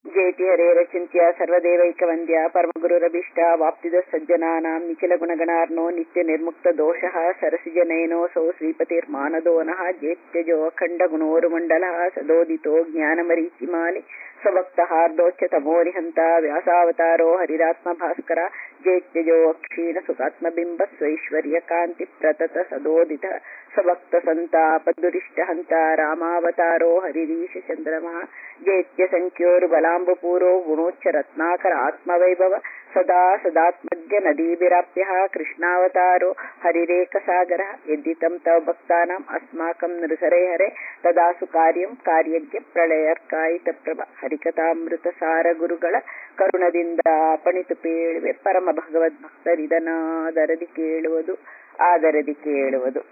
ಜೇತಿ ಹರೇರಚಿಂತ್ಯ ಸರ್ವದೇವೈಕವಂದ್ಯ ಪರಮಗುರುರಭಿಷ್ಟ ವಾಪ್ತಿದ ಸಜ್ಜನಾನಾಂ ನಿಖಿಲ ಗುಣಗಣಾರ್ನೋ ನಿತ್ಯ ನಿರ್ಮುಕ್ತ ದೋಷಃ ಸರಸಿಜನಯನೋऽಸೌ ಶ್ರೀಪತಿರ್ಮಾನದೋ ನಃ ಜೇತ್ಯಜೋ ಅಖಂಡ ಗುಣೋರುಮಂಡಲಃ ಸದೋದಿತೋ ಜ್ಞಾನಮರೀಚಿಮಾಲಿ ಸ್ವಭಕ್ತಹಾರ್ದೋಚ್ಯತಮೋರಿಹಂತ ವ್ಯಾಸಾವತಾರೋ ಹರಿರಾತ್ಮ ಭಾಸ್ಕರ ಜೇತ್ಯಜೋ ಅಕ್ಷೀಣ ಸುಖಾತ್ಮಬಿಂಬ ಸ್ವೈಶ್ವರ್ಯ ಕಾಂತಿ ಪ್ರತತ ಸದೋದಿತ ಸ್ವಭಕ್ತ ಸಂತಾಪ ದುರಿಷ್ಟ ಹಂತ ರಾಮಾವತಾರೋ ಹರಿರೀಶ ಚಂದ್ರಮಃ ಜೇತ್ಯ ಸಂಖ್ಯೋರು ಬಲಾಂಬಪೂರೋ ಗುಣೋಚ್ಚ ರತ್ನಾಕರ ಆತ್ಮವೈಭವ ಸದಾ ಸದಾತ್ಮಜ್ಞ ನದೀಭಿರಾಪ್ಯ ಕೃಷ್ಣಾವತಾರೋ ಹರಿರೇಕಸಾಗರ ಯದ್ದಿತಂ ತವ ಭಕ್ತಾನಾಂ ಅಸ್ಮಾಕಂ ನೃಸರೆ ಹರೆ ತದಾಸು ಕಾರ್ಯಂ ಕಾರ್ಯಜ್ಞ ಪ್ರಳಯರ್ಕಾಯಿತ ಪ್ರಭ ಹರಿಕಥಾಮೃತ ಸಾರ ಗುರುಗಳ ಕರುಣದಿಂದ ಪಣಿತು ಪೇಳುವೆ ಪರಮ ಭಗವದ್ಭಕ್ತರಿದನಾದರದಿ ಕೇಳುವುದು ಆದರದಿ ಕೇಳುವುದು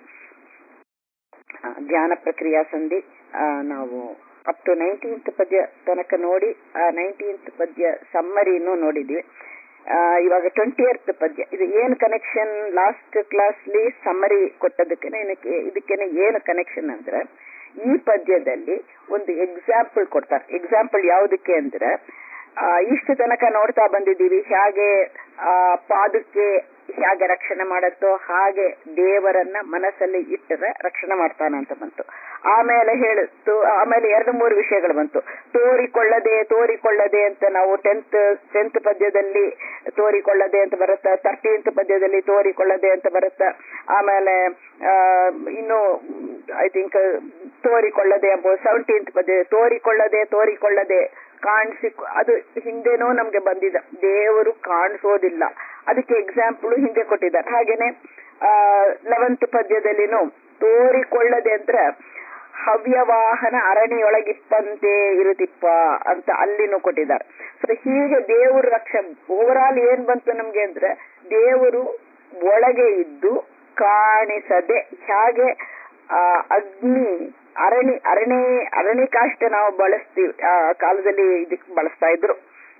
ಧ್ಯಾನ ಪ್ರಕ್ರಿಯಾ ಸಂಧಿ ನಾವು ಅಪ್ ಟು ನೈನ್ಟೀನ್ತ್ ಪದ್ಯ ತನಕ ನೋಡಿ ಆ ನೈನ್ಟೀನ್ತ್ ಪದ್ಯ ಸಮ್ಮರಿನೂ ನೋಡಿದ್ವಿ ಇವಾಗ ಟ್ವೆಂಟಿಯರ್ತ್ ಪದ್ಯ ಇದು ಏನು ಕನೆಕ್ಷನ್ ಲಾಸ್ಟ್ ಕ್ಲಾಸ್ಲಿ ಸಮ್ಮರಿ ಕೊಟ್ಟದಕ್ಕೆ ಇದಕ್ಕೇನೆ ಏನು ಕನೆಕ್ಷನ್ ಅಂದ್ರೆ ಈ ಪದ್ಯದಲ್ಲಿ ಒಂದು ಎಕ್ಸಾಂಪಲ್ ಕೊಡ್ತಾರೆ ಎಕ್ಸಾಂಪಲ್ ಯಾವುದಕ್ಕೆ ಅಂದ್ರೆ ಇಷ್ಟು ತನಕ ನೋಡ್ತಾ ಬಂದಿದ್ದೀವಿ ಹೇಗೆ ಆ ಪಾದಕ್ಕೆ ಹೇಗೆ ರಕ್ಷಣೆ ಮಾಡತ್ತೋ ಹಾಗೆ ದೇವರನ್ನ ಮನಸ್ಸಲ್ಲಿ ಇಟ್ಟರೆ ರಕ್ಷಣೆ ಮಾಡ್ತಾನಂತ ಬಂತು ಆಮೇಲೆ ಹೇಳಿತ್ತು ಆಮೇಲೆ ಎರಡು ಮೂರು ವಿಷಯಗಳು ಬಂತು ತೋರಿಕೊಳ್ಳದೆ ತೋರಿಕೊಳ್ಳದೆ ಅಂತ ನಾವು ಟೆಂತ್ ಟೆಂತ್ ಪದ್ಯದಲ್ಲಿ ತೋರಿಕೊಳ್ಳದೆ ಅಂತ ಬರುತ್ತಾ ತರ್ಟೀನ್ತ್ ಪದ್ಯದಲ್ಲಿ ತೋರಿಕೊಳ್ಳದೆ ಅಂತ ಬರುತ್ತಾ ಆಮೇಲೆ ಇನ್ನು ಐ ಥಿಂಕ್ ತೋರಿಕೊಳ್ಳದೆ ಎಂಬುದು ಸೆವೆಂಟೀನ್ತ್ ಪದ್ಯ ತೋರಿಕೊಳ್ಳದೆ ತೋರಿಕೊಳ್ಳದೆ ಕಾಣಿಸಿ ಅದು ಹಿಂದೆನೂ ನಮ್ಗೆ ಬಂದಿದೆ ದೇವರು ಕಾಣಿಸೋದಿಲ್ಲ ಅದಕ್ಕೆ ಎಕ್ಸಾಂಪಲ್ ಹಿಂದೆ ಕೊಟ್ಟಿದ್ದಾರೆ ಹಾಗೇನೆ ಆ ಲೆವೆಂತ್ ಪದ್ಯದಲ್ಲಿನೂ ತೋರಿಕೊಳ್ಳದೆ ಅಂದ್ರೆ ಹವ್ಯವಾಹನ ಅರಣಿಯೊಳಗಿಪ್ಪಂತೆ ಇರುತ್ತಿಪ್ಪ ಅಂತ ಅಲ್ಲಿನೂ ಕೊಟ್ಟಿದ್ದಾರೆ ಸೊ ಹೀಗೆ ದೇವರು ರಕ್ಷ ಓವರ್ ಆಲ್ ಏನ್ ಬಂತು ನಮ್ಗೆ ಅಂದ್ರೆ ದೇವರು ಒಳಗೆ ಇದ್ದು ಕಾಣಿಸದೆ ಹೇಗೆ ಆ ಅಗ್ನಿ ಅರಣಿ ಅರಣಿ ಅರಣಿ ಕಾಷ್ಟ ನಾವು ಬಳಸ್ತೀವಿ ಆ ಕಾಲದಲ್ಲಿ ಇದಕ್ಕೆ ಬಳಸ್ತಾ ಇದ್ರು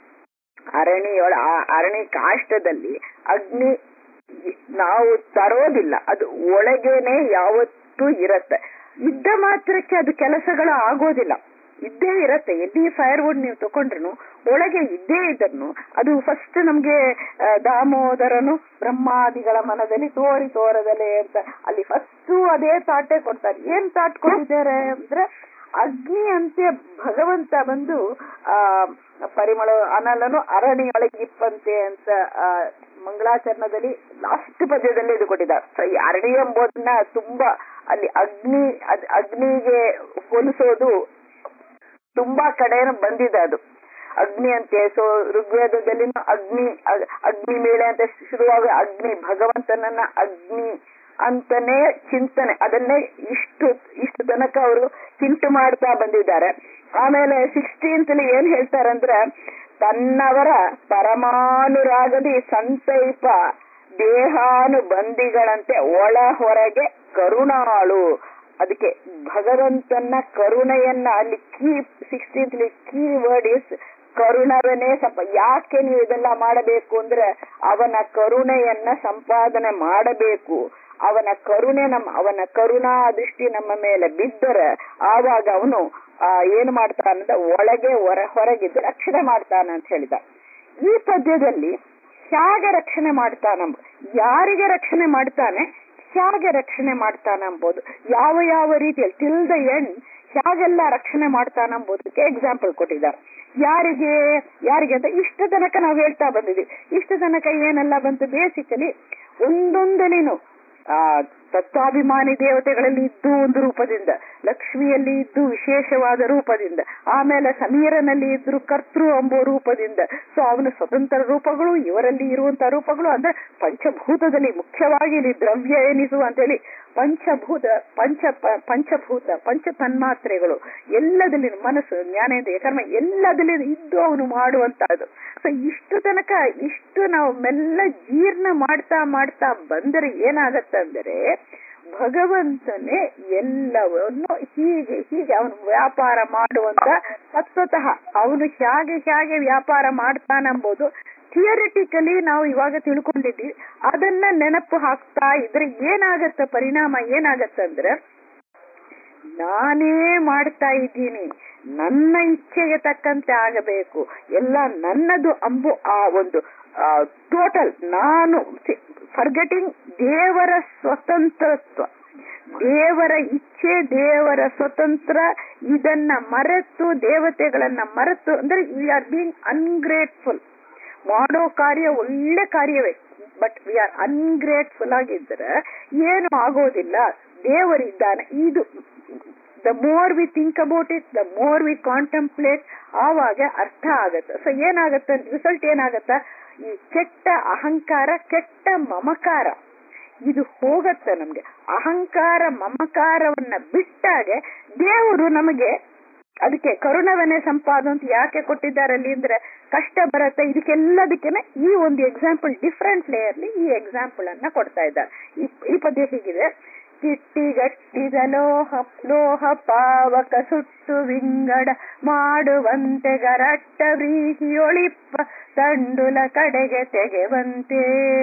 ಅರಣಿಯೊಳ ಆ ಅರಣಿ ಕಾಷ್ಟದಲ್ಲಿ ಅಗ್ನಿ ನಾವು ತರೋದಿಲ್ಲ ಅದು ಒಳಗೇನೆ ಯಾವತ್ತೂ ಇರತ್ತೆ ಇದ್ದ ಮಾತ್ರಕ್ಕೆ ಅದು ಕೆಲಸಗಳು ಆಗೋದಿಲ್ಲ ಇದ್ದೇ ಇರತ್ತೆ ಎಲ್ಲಿ ಫೈರ್ ವುಡ್ ನೀವು ತಕೊಂಡ್ರು ಒಳಗೆ ಇದ್ದೇ ಇದ್ದನ್ನು ಅದು ಫಸ್ಟ್ ನಮ್ಗೆ ದಾಮೋದರನು ಬ್ರಹ್ಮಾದಿಗಳ ಮನದಲ್ಲಿ ತೋರಿ ತೋರದಲೆ ಅಂತ ಅಲ್ಲಿ ಫಸ್ಟ್ ಅದೇ ತಾಟೆ ಕೊಡ್ತಾರೆ ಏನ್ ತಾಟ್ ಕೊಟ್ಟಿದ್ದಾರೆ ಅಂದ್ರೆ ಅಗ್ನಿ ಅಂತೆ ಭಗವಂತ ಬಂದು ಆ ಪರಿಮಳ ಅನಲನು ಅರಣಿಯೊಳಗಿಪ್ಪಂತೆ ಅಂತ ಆ ಮಂಗಳಾಚರಣದಲ್ಲಿ ಲಾಸ್ಟ್ ಪದ್ಯದಲ್ಲಿ ಇದು ಕೊಟ್ಟಿದ್ದಾರೆ ಸೊ ಈ ಅರಣಿ ಎಂಬುದನ್ನ ತುಂಬಾ ಅಲ್ಲಿ ಅಗ್ನಿ ಅಗ್ನಿಗೆ ಹೋಲಿಸೋದು ತುಂಬಾ ಕಡೆನೂ ಬಂದಿದೆ ಅದು ಅಗ್ನಿ ಅಂತೆ ಸೊ ಋಗ್ವೇದದಲ್ಲಿ ಅಗ್ನಿ ಅಗ್ನಿ ಮೇಳೆ ಅಂತ ಶುರುವಾಗ ಅಗ್ನಿ ಭಗವಂತನನ್ನ ಅಗ್ನಿ ಅಂತಾನೆ ಚಿಂತನೆ ಅದನ್ನೇ ಇಷ್ಟು ಇಷ್ಟು ತನಕ ಅವರು ಹಿಂಟು ಮಾಡ್ತಾ ಬಂದಿದ್ದಾರೆ ಆಮೇಲೆ ಸಿಕ್ಸ್ಟೀನ್ತ್ ಏನ್ ಹೇಳ್ತಾರಂದ್ರ ತನ್ನವರ ಪರಮಾನುರಾಗದಿ ಸಂತೈಪ ದೇಹಾನುಬಂಧಿಗಳಂತೆ ಒಳ ಹೊರಗೆ ಕರುಣಾಳು ಅದಕ್ಕೆ ಭಗವಂತನ ಕರುಣೆಯನ್ನ ಅಲ್ಲಿ key sixteenth key word is ಕರುಣವನೇ ಸ್ವಲ್ಪ ಯಾಕೆ ನೀವು ಇದೆಲ್ಲ ಮಾಡಬೇಕು ಅಂದ್ರೆ ಅವನ ಕರುಣೆಯನ್ನ ಸಂಪಾದನೆ ಮಾಡಬೇಕು ಅವನ ಕರುಣೆ ನಮ್ಮ ಅವನ ಕರುಣಾ ದೃಷ್ಟಿ ನಮ್ಮ ಮೇಲೆ ಬಿದ್ದರೆ ಆವಾಗ ಅವನು ಆ ಏನು ಮಾಡ್ತಾನಂದ್ರೆ ಒಳಗೆ ಹೊರ ಹೊರಗಿದ್ದು ರಕ್ಷಣೆ ಮಾಡ್ತಾನ ಅಂತ ಹೇಳಿದ ಈ ಪದ್ಯದಲ್ಲಿ ಹೇಗೆ ರಕ್ಷಣೆ ಮಾಡ್ತಾನಂಬ ಯಾರಿಗೆ ರಕ್ಷಣೆ ಮಾಡ್ತಾನೆ ಹೇಗೆ ರಕ್ಷಣೆ ಮಾಡ್ತಾನಂಬೋದು ಯಾವ ಯಾವ ರೀತಿಯಲ್ಲಿ ಟಿಲ್ ದ ಎಂಡ್ ಹೇಗೆಲ್ಲ ರಕ್ಷಣೆ ಮಾಡ್ತಾನಂಬೋದಕ್ಕೆ ಎಕ್ಸಾಂಪಲ್ ಕೊಟ್ಟಿದ್ದಾರೆ ಯಾರಿಗೆ ಯಾರಿಗೆ ಅಂತ ಇಷ್ಟ ತನಕ ನಾವು ಹೇಳ್ತಾ ಬಂದಿದ್ವಿ ಇಷ್ಟ ತನಕ ಏನೆಲ್ಲ ಬಂತು ಬೇಸಿಕಲಿ ಒಂದೊಂದಲಿನು ಆ ತತ್ವಾಭಿಮಾನಿ ದೇವತೆಗಳಲ್ಲಿ ಇದ್ದು ಒಂದು ರೂಪದಿಂದ ಲಕ್ಷ್ಮಿಯಲ್ಲಿ ಇದ್ದು ವಿಶೇಷವಾದ ರೂಪದಿಂದ ಆಮೇಲೆ ಸಮೀರನಲ್ಲಿ ಇದ್ರು ಕರ್ತೃ ಎಂಬ ರೂಪದಿಂದ ಸೊ ಅವನ ಸ್ವತಂತ್ರ ರೂಪಗಳು ಇವರಲ್ಲಿ ಇರುವಂತಹ ರೂಪಗಳು ಅಂದ್ರೆ ಪಂಚಭೂತದಲ್ಲಿ ಮುಖ್ಯವಾಗಿ ಇಲ್ಲಿ ದ್ರವ್ಯ ಎನಿಸು ಅಂತೇಳಿ ಪಂಚಭೂತ ಪಂಚ ಪಂಚಭೂತ ಪಂಚ ತನ್ಮಾತ್ರೆಗಳು ಎಲ್ಲದಲ್ಲಿ ಮನಸ್ಸು ಜ್ಞಾನೇಂದ್ರಿಯ ಕರ್ಮ ಎಲ್ಲದಲ್ಲಿ ಇದ್ದು ಅವನು ಮಾಡುವಂತಹದ್ದು ಸೊ ಇಷ್ಟು ತನಕ ಇಷ್ಟು ನಾವು ಮೆಲ್ಲ ಜೀರ್ಣ ಮಾಡ್ತಾ ಮಾಡ್ತಾ ಬಂದರೆ ಏನಾಗತ್ತಂದರೆ ಭಗವಂತನೇ ಎಲ್ಲವನ್ನು ಹೀಗೆ ಹೀಗೆ ಅವನು ವ್ಯಾಪಾರ ಮಾಡುವಂತ ತತ್ವತಃ ಅವನು ಹೇಗೆ ಹೇಗೆ ವ್ಯಾಪಾರ ಮಾಡ್ತಾನೆಂಬುದು ಥಿಯರಿಟಿಕಲಿ ನಾವು ಇವಾಗ ತಿಳ್ಕೊಂಡಿದ್ವಿ ಅದನ್ನ ನೆನಪು ಹಾಕ್ತಾ ಇದ್ರೆ ಏನಾಗತ್ತ ಪರಿಣಾಮ ಏನಾಗತ್ತಂದ್ರೆ ನಾನೇ ಮಾಡ್ತಾ ಇದ್ದೀನಿ ನನ್ನ ಇಚ್ಛೆಗೆ ತಕ್ಕಂತೆ ಆಗಬೇಕು ಎಲ್ಲ ನನ್ನದು ಅಂಬು ಆ ಒಂದು ಟೋಟಲ್ ನಾನು ಫರ್ಗೆಟಿಂಗ್ ದೇವರ ಸ್ವತಂತ್ರತ್ವ ದೇವರ ಇಚ್ಛೆ ದೇವರ ಸ್ವತಂತ್ರ ಇದನ್ನ ಮರೆತು ದೇವತೆಗಳನ್ನ ಮರೆತು ಅಂದ್ರೆ ವಿ ಆರ್ ಬೀಂಗ್ ಅನ್ಗ್ರೇಟ್ಫುಲ್ ಮಾಡೋ ಕಾರ್ಯ ಒಳ್ಳೆ ಕಾರ್ಯವೇ ಬಟ್ ವಿ ಆರ್ ಅನ್ಗ್ರೇಟ್ಫುಲ್ ಆಗಿದ್ರೆ ಏನು ಆಗೋದಿಲ್ಲ ದೇವರಿದ್ದಾನೆ ಇದು the more we think about it the more we contemplate ಆವಾಗ ಅರ್ಥ ಆಗತ್ತೆ ಸೊ ಏನಾಗತ್ತೆ ರಿಸಲ್ಟ್ ಏನಾಗತ್ತ ಈ ಕೆಟ್ಟ ಅಹಂಕಾರ ಕೆಟ್ಟ ಮಮಕಾರ ಇದು ಹೋಗತ್ತೆ ನಮ್ಗೆ ಅಹಂಕಾರ ಮಮಕಾರವನ್ನ ಬಿಟ್ಟಾಗೆ ದೇವರು ನಮಗೆ ಅದಕ್ಕೆ ಕರುಣವನ್ನೇ ಸಂಪಾದ ಅಂತ ಯಾಕೆ ಕೊಟ್ಟಿದ್ದಾರೆ ಅಲ್ಲಿ ಅಂದ್ರೆ ಕಷ್ಟ ಬರುತ್ತೆ ಇದಕ್ಕೆಲ್ಲದಕ್ಕೇನೆ ಈ ಒಂದು ಎಕ್ಸಾಂಪಲ್ ಡಿಫ್ರೆಂಟ್ ಲೇಯರ್ಲಿ ಈ ಎಕ್ಸಾಂಪಲ್ ಅನ್ನ ಕೊಡ್ತಾ ಇದ್ದಾರೆ ಈ ಪದ್ಯ ಹೀಗಿದೆ ಕಿಟ್ಟಿಗಟ್ಟಿದ ಲೋಹ ಲೋಹ ಪಾವಕ ಸುಟ್ಟು ವಿಂಗಡ ಮಾಡುವಂತೆ ಗರಟ್ಟ ವ್ರೀಹಿಯೊಳಿಪ್ಪ ತಂಡುಲ ಕಡೆಗೆ ತೆಗೆವಂತೆ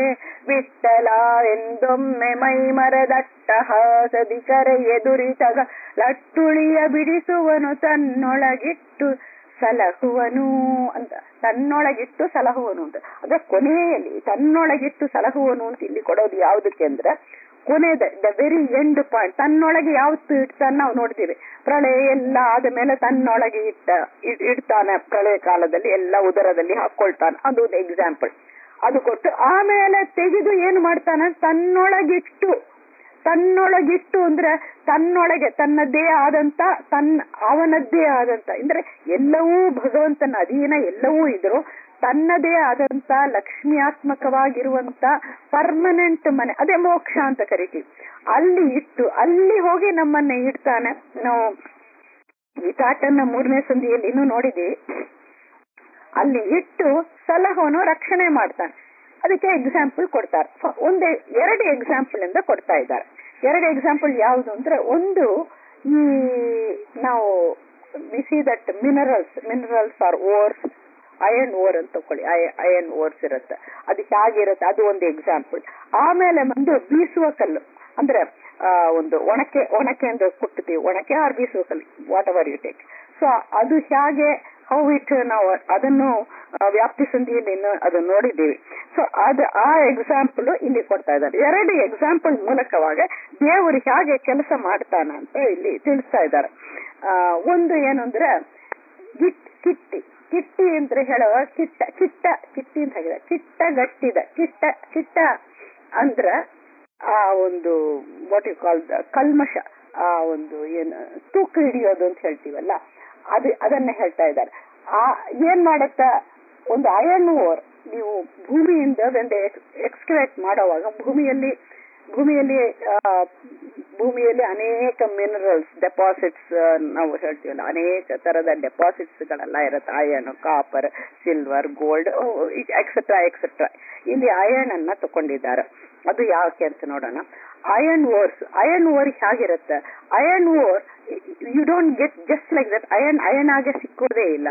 ವಿಠಲ ಎಂದೊಮ್ಮೆ ಮೈ ಮರದಟ್ಟ ಹಾಸದಿ ಕರೆ ಎದುರಿತಗ ಲಟ್ಟುಳಿಯ ಬಿಡಿಸುವನು ತನ್ನೊಳಗಿಟ್ಟು ಸಲಹುವನು ಅಂತ ತನ್ನೊಳಗಿಟ್ಟು ಸಲಹುವನು ಅಂತ ಅದ್ರ ಕೊನೆಯಲ್ಲಿ ತನ್ನೊಳಗಿಟ್ಟು ಸಲಹುವನು ಅಂತ ಇಲ್ಲಿ ಕೊಡೋದು ಯಾವುದಕ್ಕೆ ಅಂದ್ರೆ ಕೊನೆದ ದ ವೆರಿ ಎಂಡ್ ಪಾಯಿಂಟ್ ತನ್ನೊಳಗೆ ಯಾವತ್ತು ಇಡ್ತಾನೆ ನಾವು ನೋಡ್ತೀವಿ ಪ್ರಳಯ ಎಲ್ಲ ಆದ ಮೇಲೆ ತನ್ನೊಳಗೆ ಇಟ್ಟ ಇಡ್ತಾನೆ ಪ್ರಳಯ ಕಾಲದಲ್ಲಿ ಎಲ್ಲ ಉದರದಲ್ಲಿ ಹಾಕೊಳ್ತಾನೆ ಅದು ಒಂದು ಎಕ್ಸಾಂಪಲ್ ಅದು ಕೊಟ್ಟು ಆಮೇಲೆ ತೆಗೆದು ಏನು ಮಾಡ್ತಾನೆ ತನ್ನೊಳಗಿಟ್ಟು ತನ್ನೊಳಗಿಟ್ಟು ಅಂದ್ರೆ ತನ್ನೊಳಗೆ ತನ್ನದೇ ಆದಂತ ತನ್ನ ಅವನದ್ದೇ ಆದಂತ ಅಂದ್ರೆ ಎಲ್ಲವೂ ಭಗವಂತನ ಅಧೀನ ಎಲ್ಲವೂ ಇದ್ರು ತನ್ನದೇ ಆದಂತ ಲಕ್ಷ್ಮಿಯಾತ್ಮಕವಾಗಿರುವಂತ ಪರ್ಮನೆಂಟ್ ಮನೆ ಅದೇ ಮೋಕ್ಷ ಅಂತ ಕರಿತೀವಿ ಅಲ್ಲಿ ಇಟ್ಟು ಅಲ್ಲಿ ಹೋಗಿ ನಮ್ಮನ್ನ ಇಡ್ತಾನೆ ನಾವು ಈ ತಾಟನ್ನ ಮೂರನೇ ಸಂಧಿಯಲ್ಲಿ ಇನ್ನೂ ನೋಡಿದೀವಿ ಅಲ್ಲಿ ಇಟ್ಟು ಸಲಹೋನು ರಕ್ಷಣೆ ಮಾಡ್ತಾನೆ ಅದಕ್ಕೆ ಎಕ್ಸಾಂಪಲ್ ಕೊಡ್ತಾರೆ ಒಂದೇ ಎರಡು ಎಕ್ಸಾಂಪಲ್ ಇಂದ ಕೊಡ್ತಾ ಇದ್ದಾರೆ ಎರಡು ಎಕ್ಸಾಂಪಲ್ ಯಾವುದು ಅಂದ್ರೆ ಒಂದು ಈ ನಾವು ಬಿಸಿ that minerals minerals are ores iron ore ಅಂತ ತಕೊಳ್ಳಿ ಅಯನ್ ಓರ್ಸ್ ಇರುತ್ತೆ ಅದು ಹೇಗಿರುತ್ತೆ ಅದು ಒಂದು ಎಕ್ಸಾಂಪಲ್ ಆಮೇಲೆ ಬಂದು ಬೀಸುವ ಕಲ್ಲು ಅಂದ್ರೆ ಒಂದು ಒಣಕೆ ಒಣಕೆ ಅಂತ ಕೊಡ್ತೀವಿ ಒಣಕೆ ಆರ್ ಬೀಸುವ ಕಲ್ಲು whatever you take so ಅದು ಹೇಗೆ ಹೌ ಇಟ್ ನಾವು ಅದನ್ನು ವ್ಯಾಪ್ತಿ ಸಂಧಿಯಲ್ಲಿ ಇನ್ನು ಅದು ನೋಡಿದ್ದೀವಿ ಸೊ ಅದು ಆ ಎಕ್ಸಾಂಪಲ್ ಇಲ್ಲಿ ಕೊಡ್ತಾ ಇದ್ದಾರೆ ಎರಡು ಎಕ್ಸಾಂಪಲ್ ಮೂಲಕವಾಗ ದೇವರು ಹೇಗೆ ಕೆಲಸ ಮಾಡ್ತಾನ ಅಂತ ಇಲ್ಲಿ ತಿಳಿಸ್ತಾ ಇದ್ದಾರೆ ಒಂದು ಏನು ಅಂದ್ರೆ ಗಿಟ್ ಕಿಟ್ಟಿ ಕಿಟ್ಟಿ ಅಂತ ಹೇಳುವ ಕಿಟ್ಟ ಕಿಟ್ಟ ಕಿಟ್ಟಿ ಅಂತ ಹೇಳಿದ ಕಿಟ್ಟ ಗಟ್ಟಿದ ಕಿಟ್ಟ ಕಿಟ್ಟ ಅಂದ್ರ ಆ ಒಂದು ವಾಟ್ ಯು ಕಾಲ್ ಕಲ್ಮಶ ಆ ಒಂದು ಏನು ತೂಕ ಹಿಡಿಯೋದು ಅಂತ ಹೇಳ್ತೀವಲ್ಲ ಅದು ಅದನ್ನ ಹೇಳ್ತಾ ಇದ್ದಾರೆ ಆ ಏನ್ ಮಾಡತ್ತ ಒಂದು ಅಯನ್ ಓರ್ ನೀವು ಭೂಮಿಯಿಂದ ಒಂದು ಎಕ್ಸ್ಕವೇಟ್ ಮಾಡೋವಾಗ ಭೂಮಿಯಲ್ಲಿ ಭೂಮಿಯಲ್ಲಿ ಭೂಮಿಯಲ್ಲಿ ಅನೇಕ ಮಿನರಲ್ಸ್ ಡೆಪಾಸಿಟ್ಸ್ ನಾವು ಹೇಳ್ತೀವಲ್ಲ ಅನೇಕ ತರದ ಡೆಪಾಸಿಟ್ಸ್ ಗಳೆಲ್ಲ ಇರುತ್ತೆ iron copper silver gold etcetera etcetera ಇಲ್ಲಿ ಅಯನ್ ಅನ್ನ ತಕೊಂಡಿದ್ದಾರೆ ಅದು ಯಾಕೆ ಅಂತ ನೋಡೋಣ ಅಯನ್ ಓರ್ಸ್ ಅಯನ್ ಓರ್ ಹೇಗಿರುತ್ತೆ iron ore you don't get just like that iron iron ಆಗಿ ಸಿಕ್ಕೋದೇ ಇಲ್ಲ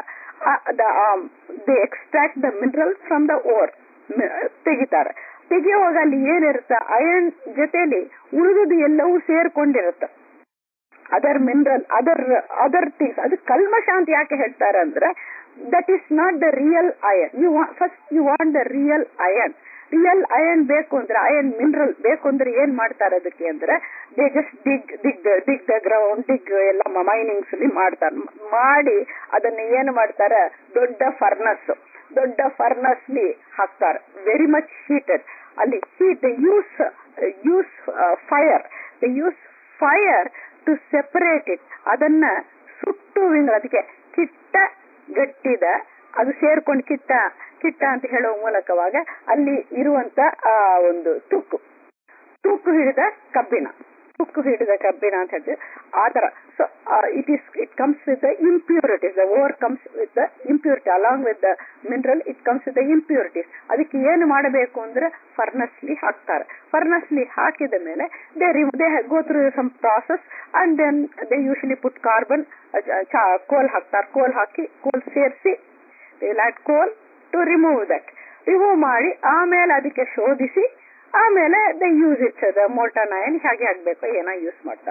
they extract the minerals from the ore ತೆಗಿತಾರೆ ತೆಗೆಯುವಾಗ ಅಲ್ಲಿ ಏನಿರುತ್ತೆ ಅಯನ್ ಜೊತೆಲಿ ಉಳಿದುದು ಎಲ್ಲವೂ ಸೇರ್ಕೊಂಡಿರುತ್ತೆ other mineral other other things ಅದು ಕಲ್ಮಶ ಅಂತ ಯಾಕೆ ಹೇಳ್ತಾರೆ ಅಂದ್ರೆ that is not the real iron you first you want the real iron real iron ಬೇಕು ಅಂದ್ರೆ ಅಯನ್ ಮಿನರಲ್ ಬೇಕು ಅಂದ್ರೆ ಏನ್ ಮಾಡ್ತಾರೆ ಅದಕ್ಕೆ ಅಂದ್ರೆ they just dig dig dig the ground dig ಎಲ್ಲ ಮೈನಿಂಗ್ಸ್ ಅಲ್ಲಿ ಮಾಡ್ತಾರೆ ಮಾಡಿ ಅದನ್ನ ಏನು ಮಾಡ್ತಾರೆ ದೊಡ್ಡ ಫರ್ನಸ್ ದೊಡ್ಡ ಫರ್ನಸ್ಲಿ ಹಾಕ್ತಾರೆ ವೆರಿ ಮಚ್ ಹೀಟೆಡ್ ಅಲ್ಲಿ heat use use fire use fire to separate it ಅದನ್ನ ಸುಟ್ಟು ಅದಕ್ಕೆ ಕಿಟ್ಟ ಗಟ್ಟಿದ ಅದು ಸೇರ್ಕೊಂಡು ಕಿಟ್ಟ ಕಿಟ್ಟ ಅಂತ ಹೇಳುವ ಮೂಲಕವಾಗ ಅಲ್ಲಿ ಇರುವಂತ ಆ ಒಂದು ತುಕ್ಕು ತುಕ್ಕು ಹಿಡಿದ ಕಬ್ಬಿಣ ತುಕ್ಕು ಹಿಡಿದ ಕಬ್ಬಿಣ ಅಂತ ಹೇಳ್ತೀವಿ ಆ ತರ so it is it comes with the impurities the over comes with the impurity along with the mineral it comes with the impurities ಅದಕ್ಕೆ ಏನು ಮಾಡಬೇಕು ಅಂದ್ರೆ ಫರ್ನಸ್ಲಿ ಹಾಕ್ತಾರೆ ಫರ್ನಸ್ಲಿ ಹಾಕಿದ ಮೇಲೆ they they go through some process and then they usually put carbon coal ಹಾಕ್ತಾರೆ ಕೋಲ್ ಹಾಕಿ ಕೋಲ್ ಸೇರಿಸಿ ಲ್ಯಾಟ್ equal to remove that remove ಮಾಡಿ ಆಮೇಲೆ ಅದಕ್ಕೆ ಶೋಧಿಸಿ ಆಮೇಲೆ the use it the molten iron ಹೇಗೆ ಆಗ್ಬೇಕು ಏನೋ ಯೂಸ್ ಮಾಡ್ತಾರೆ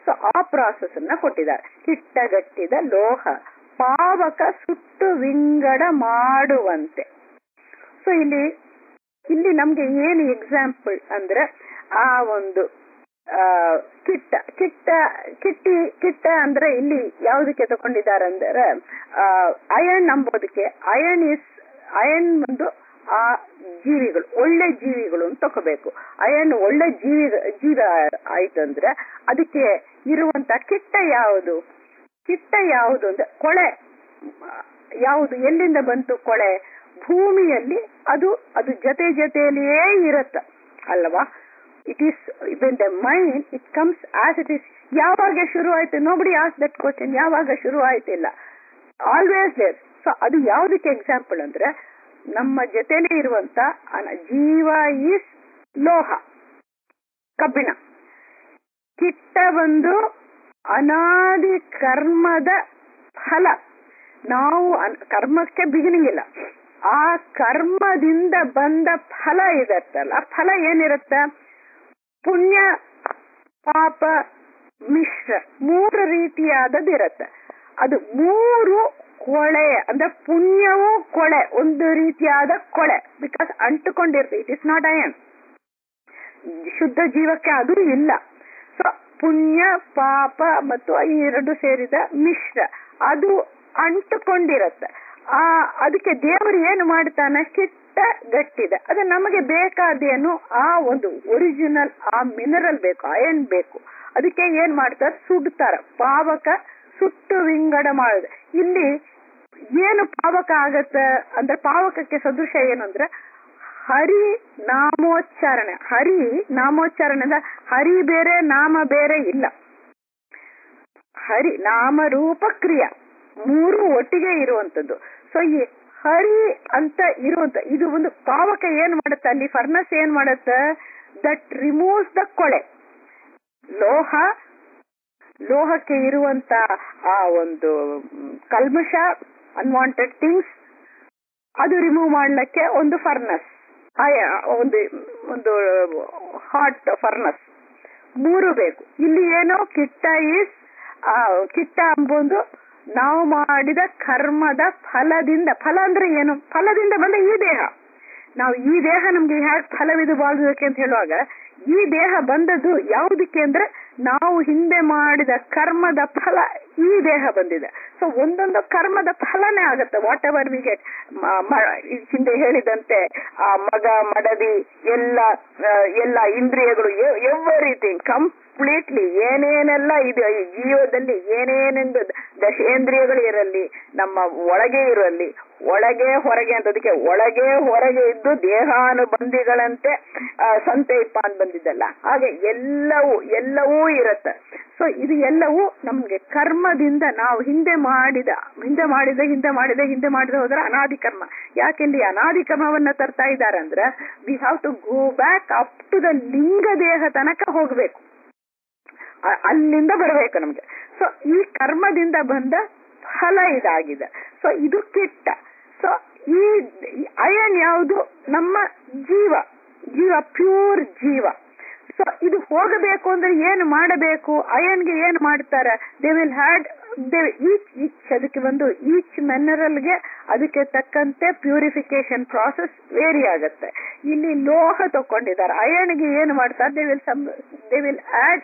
ಸೊ ಆ ಪ್ರಾಸೆಸ್ ಅನ್ನ ಕೊಟ್ಟಿದ್ದಾರೆ ಕಿಟ್ಟಗಟ್ಟಿದ ಲೋಹ ಪಾವಕ ಸುಟ್ಟು ವಿಂಗಡ ಮಾಡುವಂತೆ ಸೊ ಇಲ್ಲಿ ಇಲ್ಲಿ ನಮ್ಗೆ ಏನು ಎಕ್ಸಾಂಪಲ್ ಅಂದ್ರೆ ಆ ಒಂದು ಆ, ಕಿಟ್ಟ ಕಿಟ್ಟ ಕಿಟ್ಟಿ ಕಿಟ್ಟ ಅಂದ್ರೆ ಇಲ್ಲಿ ಯಾವುದಕ್ಕೆ ತಗೊಂಡಿದ್ದಾರೆ ಅಂದ್ರೆ ಅಯನ್ ನಂಬೋದಕ್ಕೆ ಅಯನ್ ಇಸ್ ಅಯನ್ ಒಂದು ಆ ಜೀವಿಗಳು ಒಳ್ಳೆ ಜೀವಿಗಳು ಅಂತ ತಗೋಬೇಕು ಅಯನ್ ಒಳ್ಳೆ ಜೀವಿ ಜೀವ ಆಯ್ತು ಅಂದ್ರೆ ಅದಕ್ಕೆ ಇರುವಂತ ಕಿಟ್ಟ ಯಾವುದು ಕಿಟ್ಟ ಯಾವುದು ಅಂದ್ರೆ ಕೊಳೆ ಯಾವುದು ಎಲ್ಲಿಂದ ಬಂತು ಕೊಳೆ ಭೂಮಿಯಲ್ಲಿ ಅದು ಅದು ಜೊತೆ ಜೊತೆಯಲ್ಲಿಯೇ ಇರತ್ತ ಅಲ್ವಾ it is when the mind it comes as it is ಯಾವಾಗ ಶುರು ಆಯ್ತು ನೋಬಡಿ ಆಸ್ ದಟ್ ಕ್ವಶನ್ ಯಾವಾಗ ಶುರು ಆಯ್ತಿಲ್ಲ ಆಲ್ವೇಸ್ ದೇರ್ ಸೊ ಅದು ಯಾವುದಕ್ಕೆ ಎಕ್ಸಾಂಪಲ್ ಅಂದ್ರೆ ನಮ್ಮ ಜೊತೆಲೇ ಇರುವಂತ ಅನ- ಜೀವ ಈಸ್ ಲೋಹ ಕಬ್ಬಿಣ ಕಿಟ್ಟ ಒಂದು ಅನಾದಿ ಕರ್ಮದ ಫಲ ನಾವು ಅನ್- ಕರ್ಮಕ್ಕೆ ಬಿಗಿನಿಂಗ್ ಇಲ್ಲ ಆ ಕರ್ಮದಿಂದ ಬಂದ ಫಲ ಇರತ್ತಲ್ಲ ಫಲ ಏನಿರತ್ತ ಪುಣ್ಯ ಪಾಪ ಮಿಶ್ರ ಮೂರು ರೀತಿಯಾದದ್ದು ಇರತ್ತೆ ಅದು ಮೂರು ಕೊಳೆ ಅಂದ್ರೆ ಪುಣ್ಯವೂ ಕೊಳೆ ಒಂದು ರೀತಿಯಾದ ಕೊಳೆ ಬಿಕಾಸ್ ಅಂಟುಕೊಂಡಿರ್ತದೆ ಇಟ್ ಇಸ್ ನಾಟ್ ಅಯನ್ ಶುದ್ಧ ಜೀವಕ್ಕೆ ಅದು ಇಲ್ಲ ಸೊ ಪುಣ್ಯ ಪಾಪ ಮತ್ತು ಈ ಎರಡು ಸೇರಿದ ಮಿಶ್ರ ಅದು ಅಂಟುಕೊಂಡಿರತ್ತೆ ಆ ಅದಕ್ಕೆ ದೇವರು ಏನು ಮಾಡ್ತಾನೆ ಕಿಟ್ಟ ಗಟ್ಟಿದೆ ಅದು ನಮಗೆ ಬೇಕಾದೇನು ಆ ಒಂದು ಒರಿಜಿನಲ್ ಆ ಮಿನರಲ್ ಬೇಕು ಅಯನ್ ಬೇಕು ಅದಕ್ಕೆ ಏನ್ ಮಾಡ್ತಾರೆ ಸುಡ್ತಾರ ಪಾವಕ ಸುಟ್ಟು ವಿಂಗಡ ಮಾಡುದು ಇಲ್ಲಿ ಏನು ಪಾವಕ ಆಗತ್ತ ಅಂದ್ರೆ ಪಾವಕಕ್ಕೆ ಸದೃಶ ಏನು ಅಂದ್ರೆ ಹರಿ ನಾಮೋಚ್ಚಾರಣೆ ಹರಿ ನಾಮೋಚ್ಚಾರಣೆ ಅಂದ್ರೆ ಹರಿ ಬೇರೆ ನಾಮ ಬೇರೆ ಇಲ್ಲ ಹರಿ ನಾಮ ರೂಪ ಕ್ರಿಯಾ ಮೂರು ಒಟ್ಟಿಗೆ ಇರುವಂತದ್ದು ಸೊ ಈ ಹರಿ ಅಂತ ಇರುವಂತ ಇದು ಒಂದು ಪಾವಕ ಏನ್ ಮಾಡುತ್ತೆ ಅಲ್ಲಿ ಫರ್ನಸ್ ಏನ್ ಮಾಡುತ್ತೆ ದಟ್ ರಿಮೂವ್ಸ್ ದ ಕೊಳೆ ಲೋಹ ಲೋಹಕ್ಕೆ ಇರುವಂತ ಆ ಒಂದು ಮ್, ಕಲ್ಮಶ ಅನ್ವಾಂಟೆಡ್ ಥಿಂಗ್ಸ್ ಅದು ರಿಮೂವ್ ಮಾಡ್ಲಿಕ್ಕೆ ಒಂದು ಫರ್ನಸ್ ಒಂದು ಒಂದು ಹಾಟ್ ಫರ್ನಸ್ ಮೂರು ಬೇಕು ಇಲ್ಲಿ ಏನೋ ಕಿಟ್ಟ ಈಸ್ ಕಿಟ್ಟ ಎಂಬುದು ನಾವು ಮಾಡಿದ ಕರ್ಮದ ಫಲದಿಂದ ಫಲ ಅಂದ್ರೆ ಏನು ಫಲದಿಂದ ಬಂದ ಈ ದೇಹ ನಾವು ಈ ದೇಹ ನಮ್ಗೆ ಹ್ಯಾಕ್ ಫಲವಿದು ಬಾಳ್ದಕ್ಕೆ ಅಂತ ಹೇಳುವಾಗ ಈ ದೇಹ ಬಂದದ್ದು ಯಾವುದಕ್ಕೆ ಅಂದ್ರೆ ನಾವು ಹಿಂದೆ ಮಾಡಿದ ಕರ್ಮದ ಫಲ ಈ ದೇಹ ಬಂದಿದೆ ಸೊ ಒಂದೊಂದು ಕರ್ಮದ ಫಲನೇ ಆಗತ್ತೆ ವಾಟ್ ಎವರ್ ವಿ ಗೆಟ್ ಹಿಂದೆ ಹೇಳಿದಂತೆ ಆ ಮಗ ಮಡದಿ ಎಲ್ಲ ಆ, ಎಲ್ಲ ಇಂದ್ರಿಯಗಳು ಎವ್ರಿಥಿಂಗ್ ಕಂಪ್ಲೀಟ್ಲಿ ಏನೇನೆಲ್ಲ ಇದೆ ಈ ಜೀವದಲ್ಲಿ ಏನೇನೆಂದು ದಶೇಂದ್ರಿಯಗಳು ಇರಲಿ ನಮ್ಮ ಒಳಗೆ ಇರಲಿ ಒಳಗೆ ಹೊರಗೆ ಅಂತದಕ್ಕೆ ಒಳಗೆ ಹೊರಗೆ ಇದ್ದು ದೇಹಾನುಬಂಧಿಗಳಂತೆ ಆ, ಸಂತೈಪ ಅಂತ ಬಂದಿದ್ದಲ್ಲ ಹಾಗೆ ಎಲ್ಲವೂ ಎಲ್ಲವೂ ಇರತ್ತೆ ಸೊ ಇದು ಎಲ್ಲವೂ ನಮ್ಗೆ ಕರ್ಮದಿಂದ ನಾವು ಹಿಂದೆ ಮಾಡಿದ ಹಿಂದೆ ಮಾಡಿದ ಹಿಂದೆ ಮಾಡಿದ ಹಿಂದೆ ಮಾಡಿದ ಹೋದ್ರೆ ಅನಾದಿ ಕರ್ಮ ಯಾಕೆಲ್ಲಿ ಅನಾದಿ ಕರ್ಮವನ್ನ ತರ್ತಾ ಇದ್ದಾರೆ ಅಂದ್ರೆ we have to go back up to the ಲಿಂಗ ದೇಹ ತನಕ ಹೋಗ್ಬೇಕು ಅ- ಅಲ್ಲಿಂದ ಬರಬೇಕು ನಮ್ಗೆ ಸೊ ಈ ಕರ್ಮದಿಂದ ಬಂದ ಫಲ ಇದಾಗಿದೆ ಸೊ ಇದು ಕೆಟ್ಟ ಸೊ ಈ ಅಯನ್ ಯಾವುದು ನಮ್ಮ ಜೀವ ಜೀವ ಪ್ಯೂರ್ ಜೀವ ಸೊ ಇದು ಹೋಗಬೇಕು ಅಂದ್ರೆ ಏನು ಮಾಡಬೇಕು ಅಯನ್ಗೆ ಏನು ಮಾಡ್ತಾರೆ they will had they each each ಅದಕ್ಕೆ ಒಂದು ಈಚ್ ಗೆ ಅದಕ್ಕೆ ತಕ್ಕಂತೆ ಪ್ಯೂರಿಫಿಕೇಶನ್ ಪ್ರಾಸೆಸ್ ವೇರಿ ಆಗುತ್ತೆ ಇಲ್ಲಿ ಲೋಹ ತಕೊಂಡಿದ್ದಾರೆ ಅಯನ್ಗೆ ಏನು ಮಾಡ್ತಾರೆ they will some they will add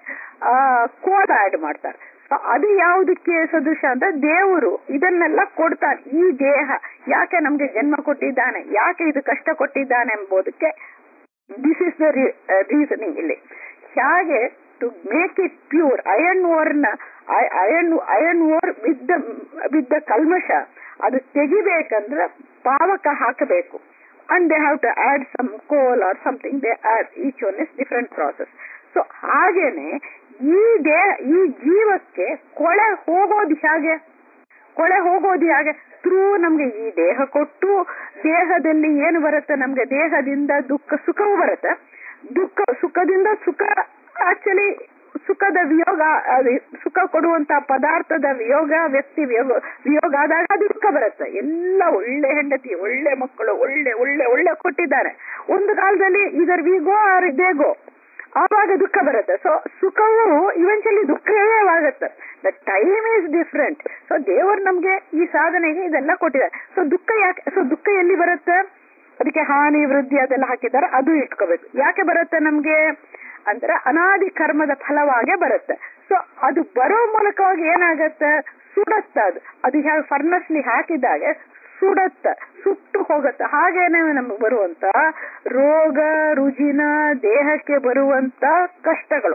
coal add ಮಾಡ್ತಾರೆ So ಅದು ಯಾವುದಕ್ಕೆ ಸದೃಶ ಅಂದ್ರೆ ದೇವರು ಇದನ್ನೆಲ್ಲ ಕೊಡ್ತಾನೆ ಈ ದೇಹ ಯಾಕೆ ನಮ್ಗೆ ಜನ್ಮ ಕೊಟ್ಟಿದ್ದಾನೆ ಯಾಕೆ ಇದು ಕಷ್ಟ ಕೊಟ್ಟಿದ್ದಾನೆ ಎಂಬುದಕ್ಕೆ ದಿಸ್ ಇಸ್ ದ ರೀಸನಿಂಗ್ ಇಲ್ಲಿ ಹೇಗೆ to make it pure iron ಓರ್ನ iron iron ore with the with the ಕಲ್ಮಶ ಅದು ತೆಗಿಬೇಕಂದ್ರೆ ಪಾವಕ ಹಾಕಬೇಕು and they have to add some coal or something they add each one is different process so ಹಾಗೇನೆ ಈ ದೇ ಈ ಜೀವಕ್ಕೆ ಕೊಳೆ ಹೋಗೋದು ಹೇಗೆ ಕೊಳೆ ಹೋಗೋದು ಹೇಗೆ ಥ್ರೂ ನಮ್ಗೆ ಈ ದೇಹ ಕೊಟ್ಟು ದೇಹದಲ್ಲಿ ಏನು ಬರುತ್ತೆ ನಮ್ಗೆ ದೇಹದಿಂದ ದುಃಖ ಸುಖವೂ ಬರುತ್ತೆ ದುಃಖ ಸುಖದಿಂದ ಸುಖ ಆಕ್ಚುಲಿ ಸುಖದ ವಿಯೋಗ ಅದು ಸುಖ ಕೊಡುವಂತ ಪದಾರ್ಥದ ವಿಯೋಗ ವ್ಯಕ್ತಿ ವಿಯೋಗ ವಿಯೋಗ ಆದಾಗ ಅದು ದುಃಖ ಬರುತ್ತೆ ಎಲ್ಲ ಒಳ್ಳೆ ಹೆಂಡತಿ ಒಳ್ಳೆ ಮಕ್ಕಳು ಒಳ್ಳೆ ಒಳ್ಳೆ ಒಳ್ಳೆ ಕೊಟ್ಟಿದ್ದಾರೆ ಒಂದು ಕಾಲದಲ್ಲಿ either we go or they go ಆವಾಗ ದುಃಖ ಬರುತ್ತೆ ಸೊ ಸುಖವು ಇವೆಂಚುಲಿ ದುಃಖವೇ ಆಗುತ್ತೆ the time is different so ದೇವರು ನಮ್ಗೆ ಈ ಸಾಧನೆಗೆ ಇದೆಲ್ಲ ಕೊಟ್ಟಿದ್ದಾರೆ ಸೊ ದುಃಖ ಯಾಕೆ ಸೊ ದುಃಖ ಎಲ್ಲಿ ಬರುತ್ತೆ ಅದಕ್ಕೆ ಹಾನಿ ವೃದ್ಧಿ ಅದೆಲ್ಲ ಹಾಕಿದ್ದಾರೆ ಅದು ಇಟ್ಕೋಬೇಕು ಯಾಕೆ ಬರುತ್ತೆ ನಮ್ಗೆ ಅಂದ್ರೆ ಅನಾದಿ ಕರ್ಮದ ಫಲವಾಗೇ ಬರುತ್ತೆ ಸೊ ಅದು ಬರೋ ಮೂಲಕವಾಗಿ ಏನಾಗತ್ತೆ ಸುಡತ್ತ ಅದು ಅದು ಹೇಗೆ ಫರ್ನಸ್ಲಿ ಹಾಕಿದಾಗ ಸುಡತ್ತ ಸುಟ್ಟು ಹೋಗತ್ತ ಹಾಗೇನೆ ನಮಗೆ ಬರುವಂತ ರೋಗ ರುಜಿನ ದೇಹಕ್ಕೆ ಬರುವಂತ ಕಷ್ಟಗಳು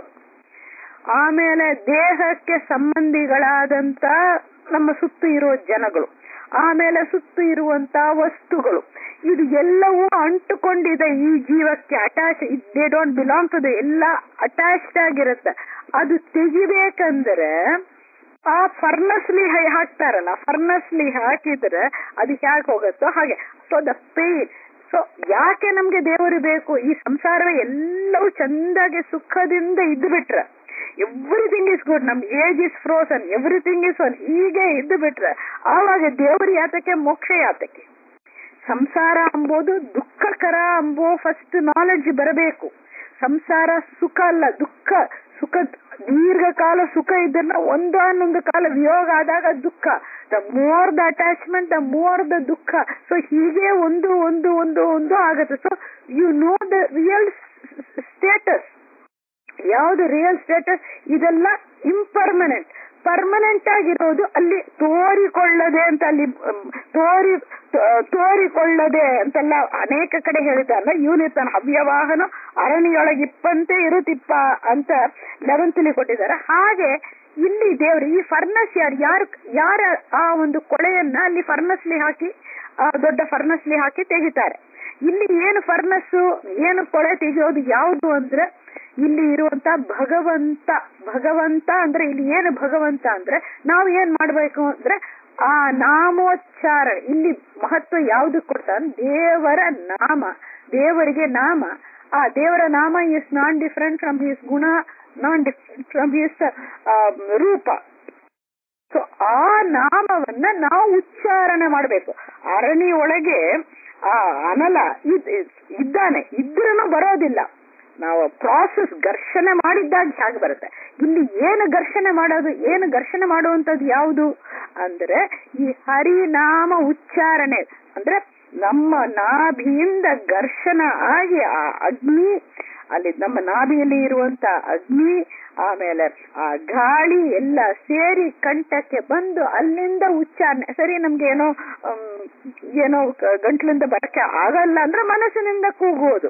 ಆಮೇಲೆ ದೇಹಕ್ಕೆ ಸಂಬಂಧಿಗಳಾದಂತ ನಮ್ಮ ಸುತ್ತು ಇರೋ ಜನಗಳು ಆಮೇಲೆ ಸುತ್ತು ಇರುವಂತ ವಸ್ತುಗಳು ಇದು ಎಲ್ಲವೂ ಅಂಟುಕೊಂಡಿದೆ ಈ ಜೀವಕ್ಕೆ attach they don't belong to the ಎಲ್ಲ ಅಟ್ಯಾಚ್ಡ್ ಆಗಿರುತ್ತೆ ಅದು ತೆಗಿಬೇಕಂದ್ರೆ ಆ ಫರ್ನಸ್ಲಿ ಹಾಕ್ತಾರಲ್ಲ ಫರ್ನಸ್ಲಿ ಹಾಕಿದ್ರೆ ಅದು ಹೇಗೆ ಹೋಗುತ್ತೋ ಹಾಗೆ ಸೊ ದ ಪೇನ್ ಸೊ ಯಾಕೆ ನಮ್ಗೆ ದೇವರು ಬೇಕು ಈ ಸಂಸಾರವೇ ಎಲ್ಲವೂ ಚಂದಾಗಿ ಸುಖದಿಂದ ಇದ್ದು ಬಿಟ್ರೆ ಎವ್ರಿಥಿಂಗ್ ಇಸ್ ಗುಡ್ ನಮ್ age is frozen everything is one ಹೀಗೆ ಇದ್ದು ಬಿಟ್ರೆ ಆವಾಗ ದೇವರು ಯಾತಕ್ಕೆ ಮೋಕ್ಷ ಯಾತಕ್ಕೆ ಸಂಸಾರ ಅಂಬೋದು ದುಃಖಕರ ಅಂಬೋ ಫಸ್ಟ್ ನಾಲೆಡ್ಜ್ ಬರಬೇಕು ಸಂಸಾರ ಸುಖ ಅಲ್ಲ ದುಃಖ ಸುಖ ದೀರ್ಘಕಾಲ ಸುಖ ಇದನ್ನ ಒಂದೊಂದೊಂದು ಕಾಲ ವಿಯೋಗ ಆದಾಗ ದುಃಖ the more the attachment the more the ದುಃಖ ಸೊ ಹೀಗೆ ಒಂದು ಒಂದು ಒಂದು ಒಂದು ಆಗುತ್ತೆ so you know the real status ಯಾವುದು ರಿಯಲ್ ಸ್ಟೇಟಸ್ ಇದೆಲ್ಲ ಇಂಪರ್ಮನೆಂಟ್ ಪರ್ಮನೆಂಟ್ ಆಗಿರೋದು ಅಲ್ಲಿ ತೋರಿಕೊಳ್ಳದೆ ಅಂತ ಅಲ್ಲಿ ತೋರಿ ತೋರಿಕೊಳ್ಳದೆ ಅಂತೆಲ್ಲ ಅನೇಕ ಕಡೆ ಹೇಳಿದ್ದಾರಲ್ಲ ಇವನಿರ್ತಾನೆ ಹವ್ಯವಾಹನ ಅರಣಿಯೊಳಗಿಪ್ಪಂತೆ ಇರುತ್ತಿಪ್ಪ ಅಂತ ಲೆವೆಂತಲ್ಲಿ ಕೊಟ್ಟಿದ್ದಾರೆ ಹಾಗೆ ಇಲ್ಲಿ ದೇವರು ಈ ಫರ್ನಸ್ ಯಾರು ಯಾರು ಯಾರ ಆ ಒಂದು ಕೊಳೆಯನ್ನ ಅಲ್ಲಿ ಫರ್ನಸ್ಲಿ ಹಾಕಿ ಆ ದೊಡ್ಡ ಫರ್ನಸ್ಲಿ ಹಾಕಿ ತೆಗಿತಾರೆ ಇಲ್ಲಿ ಏನು ಫರ್ನಸ್ಸು ಏನು ಕೊಳೆ ತೆಗೆಯೋದು ಯಾವುದು ಅಂದ್ರೆ ಇಲ್ಲಿ ಇರುವಂತ ಭಗವಂತ ಭಗವಂತ ಅಂದ್ರೆ ಇಲ್ಲಿ ಏನು ಭಗವಂತ ಅಂದ್ರೆ ನಾವು ಏನ್ ಮಾಡ್ಬೇಕು ಅಂದ್ರೆ ಆ ನಾಮೋಚ್ಚಾರಣೆ ಇಲ್ಲಿ ಮಹತ್ವ ಯಾವ್ದು ಕೊಡ್ತಾನೆ ದೇವರ ನಾಮ ದೇವರಿಗೆ ನಾಮ ಆ ದೇವರ ನಾಮ is non different from his ಗುಣ ನಾನ್ ಡಿಫ್ರೆಂಟ್ ಫ್ರಮ್ ಹಿಸ್ ರೂಪ ಸೊ ಆ ನಾಮವನ್ನ ನಾವು ಉಚ್ಚಾರಣೆ ಮಾಡಬೇಕು ಅರಣಿ ಒಳಗೆ ಆ ಅನಲ ಇದ್ದಾನೆ ಇದ್ರೂ ಬರೋದಿಲ್ಲ ನಾವು ಪ್ರಾಸೆಸ್ ಘರ್ಷಣೆ ಮಾಡಿದ್ದಾಗ ಹೇಗೆ ಬರುತ್ತೆ ಇಲ್ಲಿ ಏನು ಘರ್ಷಣೆ ಮಾಡೋದು ಏನು ಘರ್ಷಣೆ ಮಾಡುವಂತದ್ದು ಯಾವುದು ಅಂದ್ರೆ ಈ ಹರಿನಾಮ ಉಚ್ಚಾರಣೆ ಅಂದ್ರೆ ನಮ್ಮ ನಾಭಿಯಿಂದ ಘರ್ಷಣ ಆಗಿ ಆ ಅಗ್ನಿ ಅಲ್ಲಿ ನಮ್ಮ ನಾಭಿಯಲ್ಲಿ ಇರುವಂತ ಅಗ್ನಿ ಆಮೇಲೆ ಆ ಗಾಳಿ ಎಲ್ಲ ಸೇರಿ ಕಂಠಕ್ಕೆ ಬಂದು ಅಲ್ಲಿಂದ ಉಚ್ಚಾರಣೆ ಸರಿ ನಮ್ಗೆ ಏನೋ ಏನೋ ಗಂಟ್ಲಿಂದ ಬರಕ್ಕೆ ಆಗಲ್ಲ ಅಂದ್ರೆ ಮನಸ್ಸಿನಿಂದ ಕೂಗುವುದು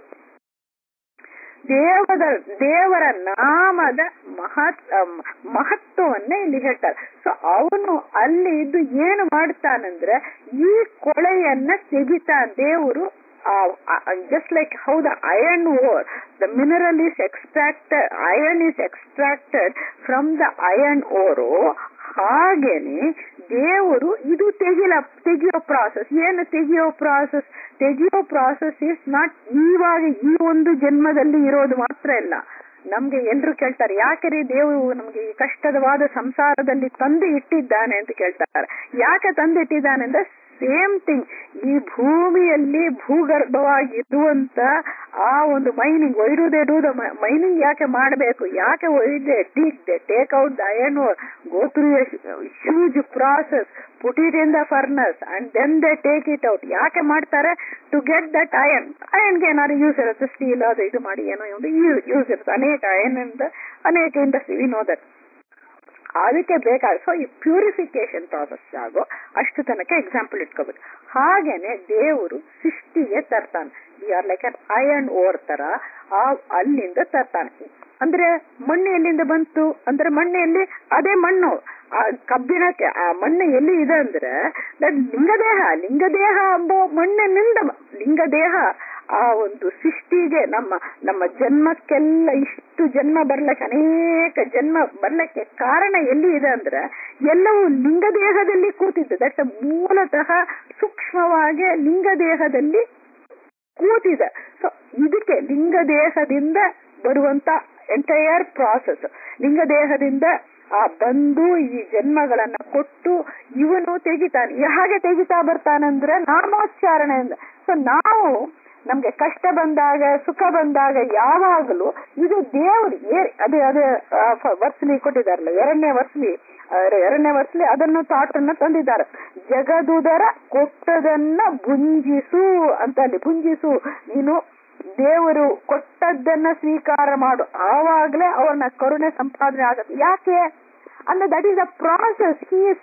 ದೇವದ ದೇವರ ನಾಮದ ಮಹತ್ ಮಹತ್ವವನ್ನ ಇಲ್ಲಿ ಹೇಳ್ತಾರೆ ಸೊ ಅವನು ಅಲ್ಲಿ ಇದ್ದು ಏನು ಮಾಡ್ತಾನಂದ್ರೆ ಈ ಕೊಳೆಯನ್ನ ತೆಗಿತಾನ ದೇವರು just like how the iron ore the mineral is extracted iron is extracted from the iron ore ಹಾಗೇನೆ ದೇವರು ಇದು ತೆಗಿಲ ತೆಗಿಯೋ ಪ್ರಾಸೆಸ್ ಏನು ತೆಗಿಯೋ ಪ್ರಾಸೆಸ್ ತೆಗಿಯೋ ಪ್ರಾಸೆಸ್ ಇಸ್ ನಾಟ್ ಇವಾಗ ಈ ಒಂದು ಜನ್ಮದಲ್ಲಿ ಇರೋದು ಮಾತ್ರ ಇಲ್ಲ ನಮ್ಗೆ ಎಲ್ರು ಕೇಳ್ತಾರೆ ಯಾಕೆ ರೀ ದೇವರು ನಮ್ಗೆ ಈ ಕಷ್ಟದವಾದ ಸಂಸಾರದಲ್ಲಿ ತಂದು ಇಟ್ಟಿದ್ದಾನೆ ಅಂತ ಕೇಳ್ತಾರೆ ಯಾಕೆ ತಂದು ಇಟ್ಟಿದ್ದಾನೆ ಅಂದ್ರೆ ಸೇಮ್ ಥಿಂಗ್ ಈ ಭೂಮಿಯಲ್ಲಿ ಭೂಗರ್ಭವಾಗಿರುವಂತ ಆ ಒಂದು ಮೈನಿಂಗ್ ಒಯ್ರುದೇ ಡೂದ ಮೈನಿಂಗ್ ಯಾಕೆ ಮಾಡಬೇಕು ಯಾಕೆ ಒಯ್ದೆ dig they take out the iron go through huge process put it in the furnace and then they take it out ಯಾಕೆ ಮಾಡ್ತಾರೆ ಟು ಗೆಟ್ ದಟ್ ಅಯನ್ ಅಯನ್ಗೆ ಏನಾದ್ರು ಯೂಸ್ ಇರುತ್ತೆ ಸ್ಟೀಲ್ ಅದು ಇದು ಮಾಡಿ ಏನೋ ಒಂದು ಯೂಸ್ ಇರುತ್ತೆ ಅನೇಕ ಅಯನ್ ಇಂದ ಅನೇಕ ಇಂಡಸ್ಟ್ರಿ ವಿ ನೋ ದಟ್ ಅದಕ್ಕೆ ಬೇಕಾದ ಸೊ ಈ ಪ್ಯೂರಿಫಿಕೇಶನ್ ಪ್ರಾಸೆಸ್ ಆಗೋ ಅಷ್ಟು ತನಕ ಎಕ್ಸಾಂಪಲ್ ಇಟ್ಕೋಬೇಕು ಹಾಗೇನೆ ದೇವರು ಸೃಷ್ಟಿಗೆ ತರ್ತಾನೆ we are like an iron ore ತರ ಆ ಅಲ್ಲಿಂದ ತರ್ತಾನೆ ಅಂದ್ರೆ ಮಣ್ಣು ಎಲ್ಲಿಂದ ಬಂತು ಅಂದ್ರೆ ಮಣ್ಣೆಯಲ್ಲಿ ಅದೇ ಮಣ್ಣು ಆ ಕಬ್ಬಿಣಕ್ಕೆ ಆ ಮಣ್ಣು ಎಲ್ಲಿ ಇದೆ ಅಂದ್ರೆ ದಟ್ ಲಿಂಗದೇಹ ಲಿಂಗದೇಹ ಎಂಬೋ ಮಣ್ಣಿನಿಂದ ಲಿಂಗದೇಹ ಆ ಒಂದು ಸೃಷ್ಟಿಗೆ ನಮ್ಮ ನಮ್ಮ ಜನ್ಮಕ್ಕೆಲ್ಲ ಇಷ್ಟು ಜನ್ಮ ಬರ್ಲಕ್ಕೆ ಅನೇಕ ಜನ್ಮ ಬರ್ಲಕ್ಕೆ ಕಾರಣ ಎಲ್ಲಿ ಇದೆ ಅಂದ್ರೆ ಎಲ್ಲವೂ ಲಿಂಗದೇಹದಲ್ಲಿ ಕೂತಿದ್ದು ದಟ್ ಮೂಲತಃ ಸೂಕ್ಷ್ಮವಾಗಿ ಲಿಂಗದೇಹದಲ್ಲಿ ಕೂತಿದೆ ಸೊ ಇದಕ್ಕೆ ಲಿಂಗದೇಹದಿಂದ ಬರುವಂತ ಎಂಟೈರ್ ಪ್ರಾಸೆಸ್ ಲಿಂಗದೇಹದಿಂದ ಆ ಬಂದು ಈ ಜನ್ಮಗಳನ್ನ ಕೊಟ್ಟು ಇವನು ತೆಗಿತಾನೆ ಹಾಗೆ ತೆಗಿತಾ ಬರ್ತಾನಂದ್ರೆ ನಾಮೋಚ್ಚಾರಣೆಯಿಂದ ಸೊ ನಾವು ನಮ್ಗೆ ಕಷ್ಟ ಬಂದಾಗ ಸುಖ ಬಂದಾಗ ಯಾವಾಗಲೂ ಇದು ದೇವರು ಏ- ಅದೇ ಅದೇ ವರ್ಸ್ಲಿ ಕೊಟ್ಟಿದಾರಲ್ಲ ಎರಡನೇ ವರ್ಸ್ಲಿ ಎರಡನೇ ವರ್ಷಲಿ ಅದನ್ನು ತಾಟನ್ನ ತಂದಿದ್ದಾರೆ ಜಗದುದರ ಕೊಟ್ಟದನ್ನ ಭುಂಜಿಸು ಅಂತ ಅಲ್ಲಿ ಭುಂಜಿಸು ನೀನು ದೇವರು ಕೊಟ್ಟದ್ದನ್ನ ಸ್ವೀಕಾರ ಮಾಡು ಆವಾಗಲೇ ಅವನ ಕರುಣೆ ಸಂಪಾದನೆ ಆಗುತ್ತೆ ಯಾಕೆ ಅಂದ್ರೆ that is a process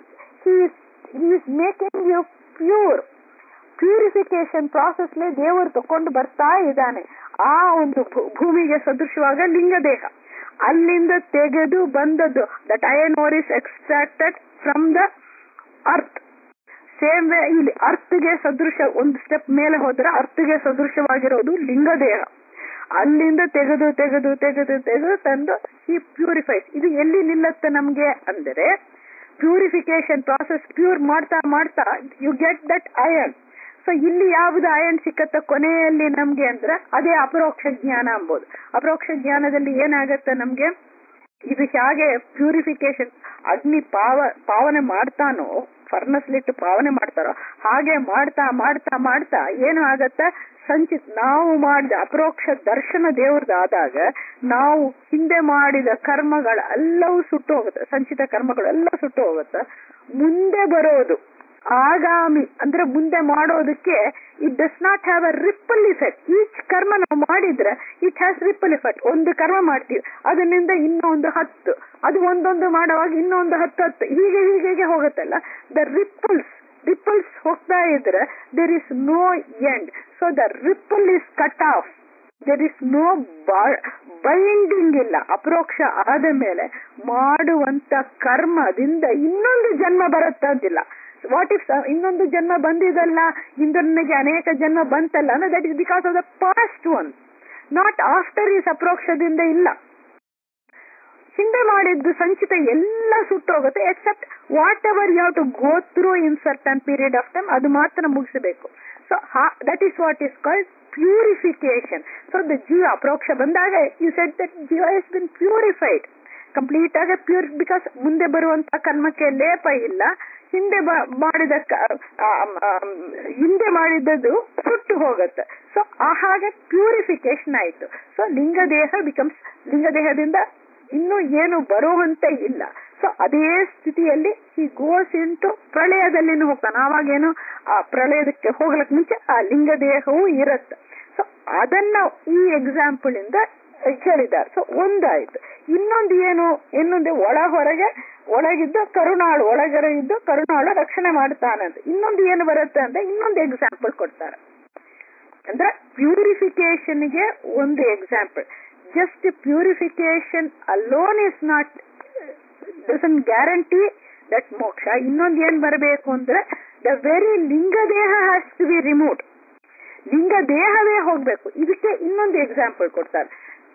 is making you pure purification ಪ್ರಾಸೆಸ್ಲೇ ದೇವರು ತಕೊಂಡು ಬರ್ತಾ ಇದ್ದಾನೆ ಆ ಒಂದು ಭೂ- ಭೂಮಿಗೆ ಸದೃಶವಾಗ ಲಿಂಗದೇಹ ಅಲ್ಲಿಂದ ತೆಗೆದು ಬಂದದ್ದು that iron ore is extracted from the earth same way ಇಲ್ಲಿ ಅರ್ಥಗೆ ಸದೃಶ ಒಂದು ಸ್ಟೆಪ್ ಮೇಲೆ ಹೋದ್ರೆ ಅರ್ಥಗೆ ಸದೃಶವಾಗಿರೋದು ಲಿಂಗದೇಹ ಅಲ್ಲಿಂದ ತೆಗೆದು ತೆಗೆದು ತೆಗೆದು ತೆಗೆದು ತಂದು ಈ ಪ್ಯೂರಿಫೈಸ್ ಇದು ಎಲ್ಲಿ ನಿಲ್ಲತ್ತೆ ನಮ್ಗೆ ಅಂದರೆ ಪ್ಯೂರಿಫಿಕೇಶನ್ ಪ್ರಾಸೆಸ್ ಪ್ಯೂರ್ ಮಾಡ್ತಾ ಮಾಡ್ತಾ you get that iron so ಇಲ್ಲಿ ಯಾವ್ದು ಅಯನ್ ಸಿಕ್ಕತ್ತ ಕೊನೆಯಲ್ಲಿ ನಮ್ಗೆ ಅಂದ್ರೆ ಅದೇ ಅಪರೋಕ್ಷ ಜ್ಞಾನ ಅಂಬೋದು ಅಪರೋಕ್ಷ ಜ್ಞಾನದಲ್ಲಿ ಏನಾಗತ್ತೆ ನಮ್ಗೆ ಇದು ಹೇಗೆ ಪ್ಯೂರಿಫಿಕೇಶನ್ ಅಗ್ನಿ ಪಾವ ಪಾವನೆ ಮಾಡ್ತಾನೋ ಫರ್ನಸ್ ಲಿಟ್ಟು ಪಾವನೆ ಮಾಡ್ತಾರೋ ಹಾಗೆ ಮಾಡ್ತಾ ಮಾಡ್ತಾ ಮಾಡ್ತಾ ಏನು ಆಗತ್ತ ಸಂಚಿತ್ ನಾವು ಮಾಡಿದ ಅಪರೋಕ್ಷ ದರ್ಶನ ದೇವ್ರದಾದಾಗ ನಾವು ಹಿಂದೆ ಮಾಡಿದ ಕರ್ಮಗಳೆಲ್ಲವೂ ಸುಟ್ಟು ಹೋಗುತ್ತೆ ಸಂಚಿತ ಕರ್ಮಗಳೆಲ್ಲ ಸುಟ್ಟು ಹೋಗುತ್ತೆ ಮುಂದೆ ಬರೋದು ಆಗಾಮಿ ಅಂದ್ರೆ ಮುಂದೆ ಮಾಡೋದಕ್ಕೆ it does not have a ripple effect each ಕರ್ಮ ನಾವು ಮಾಡಿದ್ರೆ ಇಟ್ ಹ್ಯಾಸ್ ರಿಪ್ಪಲ್ ಇಫೆಕ್ಟ್ ಒಂದು ಕರ್ಮ ಮಾಡ್ತೀವಿ ಅದರಿಂದ ಇನ್ನೊಂದು ಹತ್ತು ಅದು ಒಂದೊಂದು ಮಾಡುವಾಗ ಇನ್ನೊಂದು ಹತ್ತು ಹತ್ತು ಹೀಗೆ ಹೀಗೆ ಹೀಗೆ ಹೋಗುತ್ತಲ್ಲ ದ ರಿಪ್ಪಲ್ಸ್ ರಿಪ್ಪಲ್ಸ್ ಹೋಗ್ತಾ ಇದ್ರೆ there is no end so the ripple is cut off there is no binding ಇಲ್ಲ ಅಪರೋಕ್ಷ ಆದ ಮೇಲೆ ಮಾಡುವಂತ ಕರ್ಮದಿಂದ ಇನ್ನೊಂದು ಜನ್ಮ ಬರುತ್ತದಿಲ್ಲ ವಾಟ್ ಇಫ್ ಇನ್ನೊಂದು ಜನ್ಮ ಬಂದಿದಲ್ಲ ಇಂದು ನನಗೆ ಅನೇಕ ಜನ್ಮ ಬಂತಲ್ಲ ಅಂದ್ರೆ that is because of the past one not after ಈ ಅಪರೋಕ್ಷದಿಂದ ಇಲ್ಲ ಹಿಂದೆ ಮಾಡಿದ್ದು ಸಂಚಿತ ಎಲ್ಲ ಸುಟ್ಟೋಗುತ್ತೆ except whatever you have to go through in certain period of time ಅದು ಮಾತ್ರ ಮುಗಿಸಬೇಕು so that is what is called purification so the ಜೀವ ಅಪರೋಕ್ಷ ಬಂದಾಗ ಯು ಸೆಟ್ ದಟ್ ಜೀವ ಇಸ್ ಬಿನ್ ಪ್ಯೂರಿಫೈಡ್ ಕಂಪ್ಲೀಟ್ ಆಗಿ ಪ್ಯೂರ್ ಬಿಕಾಸ್ ಮುಂದೆ ಬರುವಂತ ಕರ್ಮಕ್ಕೆ ಲೇಪ ಇಲ್ಲ ಹಿಂದೆ ಬ- ಮಾಡಿದ ಕ- ಆ, ಆ, ಹಿಂದೆ ಮಾಡಿದ್ದದು ಸುಟ್ಟು ಹೋಗುತ್ತೆ ಸೊ ಆ ಹಾಗೆ ಪ್ಯೂರಿಫಿಕೇಶನ್ ಆಯ್ತು ಸೊ ಲಿಂಗದೇಹ ಬಿಕಮ್ಸ್ ಲಿಂಗದೇಹದಿಂದ ಇನ್ನು ಏನು ಬರುವಂತೆ ಇಲ್ಲ ಸೊ ಅದೇ ಸ್ಥಿತಿಯಲ್ಲಿ ಈ ಗೋಸ್ ಇಂಟು ಪ್ರಳಯದಲ್ಲಿ ಹೋಗ್ತಾನೆ ಆವಾಗೇನು ಆ ಪ್ರಳಯದಕ್ಕೆ ಹೋಗ್ಲಕ್ ಮುಂಚೆ ಆ ಲಿಂಗದೇಹವೂ ಇರುತ್ತೆ ಸೊ ಅದನ್ನ ಈ ಎಕ್ಸಾಂಪಲ್ ಇಂದ ಹೇಳಿದ್ದಾರೆ ಸೊ ಒಂದಾಯ್ತು ಇನ್ನೊಂದು ಏನು ಇನ್ನೊಂದು ಒಳ ಹೊರಗೆ ಒಳಗಿದ್ದು ಕರುಣಾಳು ಒಳಗಡೆ ಇದ್ದು ಕರುಣಾಳು ರಕ್ಷಣೆ ಮಾಡ್ತಾನಂತ ಇನ್ನೊಂದು ಏನು ಬರುತ್ತೆ ಅಂತ ಇನ್ನೊಂದು ಎಕ್ಸಾಂಪಲ್ ಕೊಡ್ತಾರೆ ಅಂದ್ರೆ ಪ್ಯೂರಿಫಿಕೇಶನ್ಗೆ ಒಂದು example just purification alone is not doesn't guarantee that ಮೋಕ್ಷ ಇನ್ನೊಂದು ಏನ್ ಬರಬೇಕು ಅಂದ್ರೆ ದ ವೆರಿ ಲಿಂಗದೇಹ ಹ್ಯಾಸ್ ಟು ಬಿ ರಿಮೂವ್ಡ್ ಲಿಂಗ ದೇಹವೇ ಹೋಗ್ಬೇಕು ಇದಕ್ಕೆ ಇನ್ನೊಂದು ಎಕ್ಸಾಂಪಲ್ ಕೊಡ್ತಾರೆ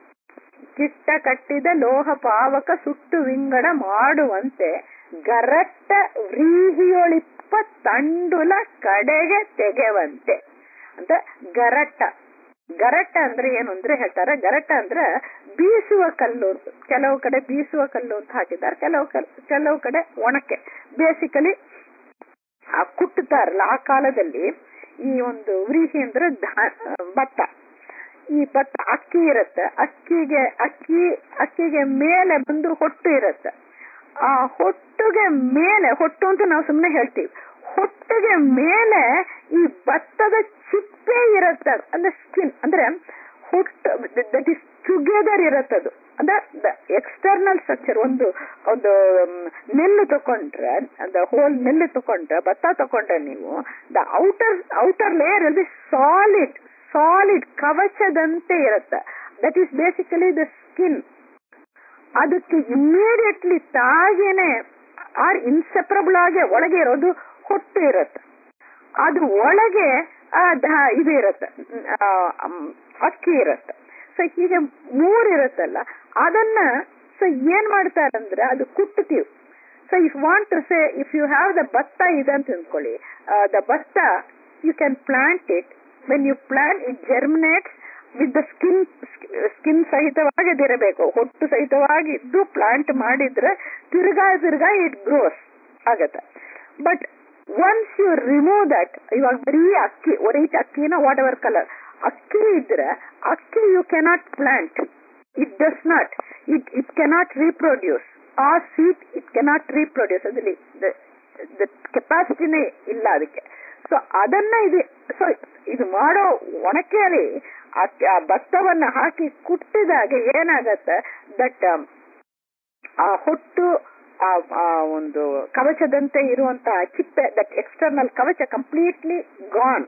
ಕಿಟ್ಟ ಕಟ್ಟಿದ ಲೋಹ ಪಾವಕ ಸುಟ್ಟು ವಿಂಗಡ ಮಾಡುವಂತೆ ಗರಟ್ಟ ವ್ರೀಹಿಯೊಳಿಪ್ಪ ತಂಡುಲ ಕಡೆಗೆ ತೆಗೆವಂತೆ ಅಂತ ಗರಟ್ಟ ಗರಟ ಅಂದ್ರೆ ಏನು ಅಂದ್ರೆ ಹೇಳ್ತಾರೆ ಗರಟ ಅಂದ್ರೆ ಬೀಸುವ ಕಲ್ಲು ಅಂತ. ಕೆಲವು ಕಡೆ ಬೀಸುವ ಕಲ್ಲು ಅಂತ ಹಾಕಿದ್ದಾರೆ ಕೆಲವು ಕಲ್- ಕೆಲವು ಕಡೆ ಒಣಕೆ ಬೇಸಿಕಲಿ ಆ ಕುಟ್ಟುತ್ತಾರಲ್ಲ ಆ ಕಾಲದಲ್ಲಿ ಈ ಒಂದು ವ್ರೀಹಿ ಅಂದ್ರೆ ಧಾ- ಭತ್ತ ಈ ಭತ್ತ ಅಕ್ಕಿ ಇರುತ್ತೆ ಅಕ್ಕಿಗೆ ಅಕ್ಕಿ ಅಕ್ಕಿಗೆ ಮೇಲೆ ಬಂದು ಹೊಟ್ಟು ಇರುತ್ತೆ ಆ ಹೊಟ್ಟುಗೆ ಮೇಲೆ ಹೊಟ್ಟು ಅಂತ ನಾವು ಸುಮ್ಮನೆ ಹೇಳ್ತೀವಿ ಹೊಟ್ಟುಗೆ ಮೇಲೆ ಈ ಭತ್ತದ ಚಿಪ್ಪೆ ಇರುತ್ತೆ ಅಂದ್ರೆ ಸ್ಕಿನ್ ಅಂದ್ರೆ ಹೊಟ್ಟು ದಟ್ ಇಸ್ ಟುಗೆದರ್ ಇರುತ್ತದು ಅಂದ್ರೆ ಎಕ್ಸ್ಟರ್ನಲ್ ಸ್ಟ್ರಕ್ಚರ್ ಒಂದು ಒಂದು ಮ್, ನೆಲ್ಲು ತಕೊಂಡ್ರೆ ದ ಹೋಲ್ ನೆಲ್ಲು ತಕೊಂಡ್ರೆ ಭತ್ತ ತಕೊಂಡ್ರೆ ನೀವು ದ ಔಟರ್ ಔಟರ್ ಲೇಯರ್ ಅಲ್ಲಿ ಸಾಲಿಡ್ ಸಾಲಿಡ್ ಕವಚದಂತೆ ಇರುತ್ತೆ that is basically the skin ಅದಕ್ಕೆ ಇಮಿಡಿಯೇಟ್ಲಿ ತಾಗೇನೆ ಆರ್ ಇನ್ಸೆಪರಬಲ್ ಆಗಿ ಒಳಗೆ ಇರೋದು ಹೊಟ್ಟು ಇರುತ್ತೆ ಅದು ಒಳಗೆ ಆ ಧ- ಇದು ಇರುತ್ತೆ ಆ, ಮ್, ಅಕ್ಕಿ ಇರುತ್ತೆ ಸೊ ಹೀಗೆ ಮೂರ್ ಇರುತ್ತಲ್ಲ ಅದನ್ನ ಸೊ ಏನ್ ಮಾಡ್ತಾರಂದ್ರೆ ಅದು ಕುಟ್ಟುತ್ತೀವಿ so if want to say if you have the ಭತ್ತ ಇದೆ ಅಂತ ಅಂದ್ಕೊಳ್ಳಿ ದ ಭತ್ತ you can plant it when you plant it germinates with the skin skin ಸಹಿತವಾಗಿ ಅದಿರಬೇಕು ಹೊಟ್ಟು ಸಹಿತವಾಗಿ ಇದ್ದು ಪ್ಲಾಂಟ್ ಮಾಡಿದ್ರೆ ತಿರ್ಗಾ ತಿರ್ಗಾ ಇಟ್ ಗ್ರೋಸ್ ಆಗತ್ತೆ but once you remove that ಇವಾಗ ಬರೀ ಅಕ್ಕಿ ಒರೀಚ್ ಅಕ್ಕಿನ ವಾಟ್ ಎವರ್ ಕಲರ್ ಅಕ್ಕಿ ಇದ್ರೆ ಅಕ್ಕಿ you cannot plant it does not it it cannot reproduce ಆ ಸೀಟ್ ಇಟ್ ಕೆನಾಟ್ ರೀಪ್ರೊಡ್ಯೂಸ್ ಅದ್ರಲ್ಲಿ ಕೆಪಾಸಿಟಿನೇ ಇಲ್ಲ ಅದಕ್ಕೆ ಸೊ ಅದನ್ನ ಇದು ಸೊ ಇದು ಮಾಡೋ ಒಣಕೆಯಲ್ಲಿ ಆ ಆ ಭತ್ತವನ್ನ ಹಾಕಿ ಕುಟ್ಟಿದಾಗ ಏನಾಗತ್ತೆ ದಟ್ ಆ ಹೊಟ್ಟು ಆ ಆ ಒಂದು ಕವಚದಂತೆ ಇರುವಂತಹ ಚಿಪ್ಪೆ ದಟ್ ಎಕ್ಸ್ಟರ್ನಲ್ ಕವಚ ಕಂಪ್ಲೀಟ್ಲಿ ಗಾನ್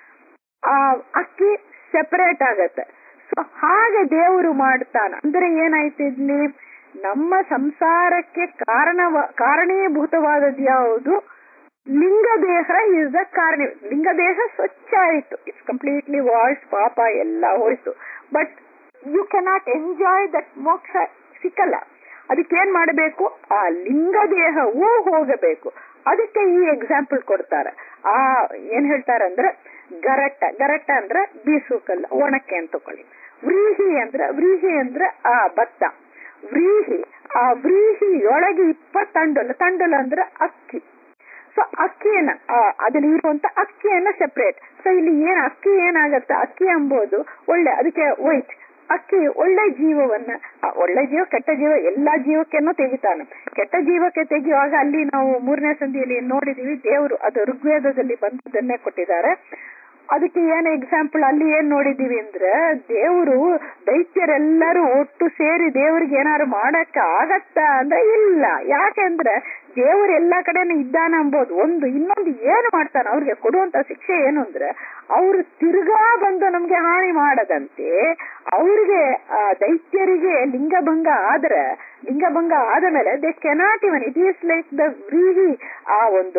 ಆ ಅಕ್ಕಿ ಸೆಪರೇಟ್ ಆಗತ್ತೆ ಸೊ ಹಾಗೆ ದೇವರು ಮಾಡ್ತಾನ ಅಂದ್ರೆ ಏನಾಯ್ತು ಇಲ್ಲಿ ನಮ್ಮ ಸಂಸಾರಕ್ಕೆ ಕಾರಣ ಕಾರಣೀಭೂತವಾದದ್ದು ಯಾವುದು ಲಿಂಗ ದೇಹ ಇಸ್ ದ ಕಾರಣ ಲಿಂಗ ದೇಹ ಸ್ವಚ್ಛ ಆಯಿತು ಇಟ್ಸ್ ಕಂಪ್ಲೀಟ್ಲಿ ವಾಶ್ ಪಾಪ ಎಲ್ಲ ಹೋಯ್ತು but you cannot enjoy that ಮೋಕ್ಷ ಸಿಕ್ಕಲ್ಲ ಅದಕ್ಕೆ ಏನ್ ಮಾಡಬೇಕು ಆ ಲಿಂಗ ದೇಹವೂ ಹೋಗಬೇಕು ಅದಕ್ಕೆ ಈ ಎಕ್ಸಾಂಪಲ್ ಕೊಡ್ತಾರೆ ಆ ಏನ್ ಹೇಳ್ತಾರಂದ್ರೆ ಗರಟ್ಟ ಗರಟ್ಟ ಅಂದ್ರೆ ಬೀಸುಕಲ್ಲ ಒಣಕ್ಕೆ ಅಂತ ತಕೊಳ್ಳಿ ವ್ರೀಹಿ ಅಂದ್ರೆ ವ್ರೀಹಿ ಅಂದ್ರೆ ಆ ಭತ್ತ ವ್ರೀಹಿ ಆ ವ್ರೀಹಿಯೊಳಗೆ ಇಪ್ಪ ತಂಡಲ ತಂಡಲ ಅಂದ್ರೆ ಅಕ್ಕಿ ಸೊ ಅಕ್ಕಿಯನ್ನ ಅದ್ರಲ್ಲಿ ಇರುವಂತ ಅಕ್ಕಿಯನ್ನ ಸೆಪರೇಟ್ ಸೊ ಇಲ್ಲಿ ಏನ್ ಅಕ್ಕಿ ಏನಾಗತ್ತೆ ಅಕ್ಕಿ ಎಂಬುದು ಒಳ್ಳೆ ಅದಕ್ಕೆ ವೈಟ್ ಅಕ್ಕಿ ಒಳ್ಳೆ ಜೀವವನ್ನ ಒಳ್ಳೆ ಜೀವ ಕೆಟ್ಟ ಜೀವ ಎಲ್ಲಾ ಜೀವಕ್ಕೆನೂ ತೆಗಿತಾನೆ ಕೆಟ್ಟ ಜೀವಕ್ಕೆ ತೆಗೆಯುವಾಗ ಅಲ್ಲಿ ನಾವು ಮೂರನೇ ಸಂಧಿಯಲ್ಲಿ ನೋಡಿದೀವಿ ದೇವರು ಅದು ಋಗ್ವೇದದಲ್ಲಿ ಬಂದದನ್ನೇ ಕೊಟ್ಟಿದ್ದಾರೆ ಅದಕ್ಕೆ ಏನ್ ಎಕ್ಸಾಂಪಲ್ ಅಲ್ಲಿ ಏನ್ ನೋಡಿದೀವಿ ಅಂದ್ರೆ ದೇವರು ದೈತ್ಯರೆಲ್ಲರೂ ಒಟ್ಟು ಸೇರಿ ದೇವ್ರಿಗೆ ಏನಾದ್ರು ಮಾಡಕ್ಕ ಆಗತ್ತಾ ಅಂದ್ರೆ ಇಲ್ಲ ಯಾಕೆಂದ್ರೆ ದೇವರು ಎಲ್ಲಾ ಕಡೆನೂ ಇದ್ದಾನ ಅಂಬೋದು ಒಂದು ಇನ್ನೊಂದು ಏನು ಮಾಡ್ತಾನೆ ಅವ್ರಿಗೆ ಕೊಡುವಂತ ಶಿಕ್ಷೆ ಏನು ಅಂದ್ರೆ ಅವ್ರು ತಿರ್ಗಾ ಬಂದು ನಮ್ಗೆ ಹಾನಿ ಮಾಡದಂತೆ ಅವ್ರಿಗೆ ಆ ದೈತ್ಯರಿಗೆ ಲಿಂಗಭಂಗ ಆದ್ರೆ ಲಿಂಗಭಂಗ ಆದ ಮೇಲೆ they cannot even it is like the ವ್ರೀಹಿ ಆ ಒಂದು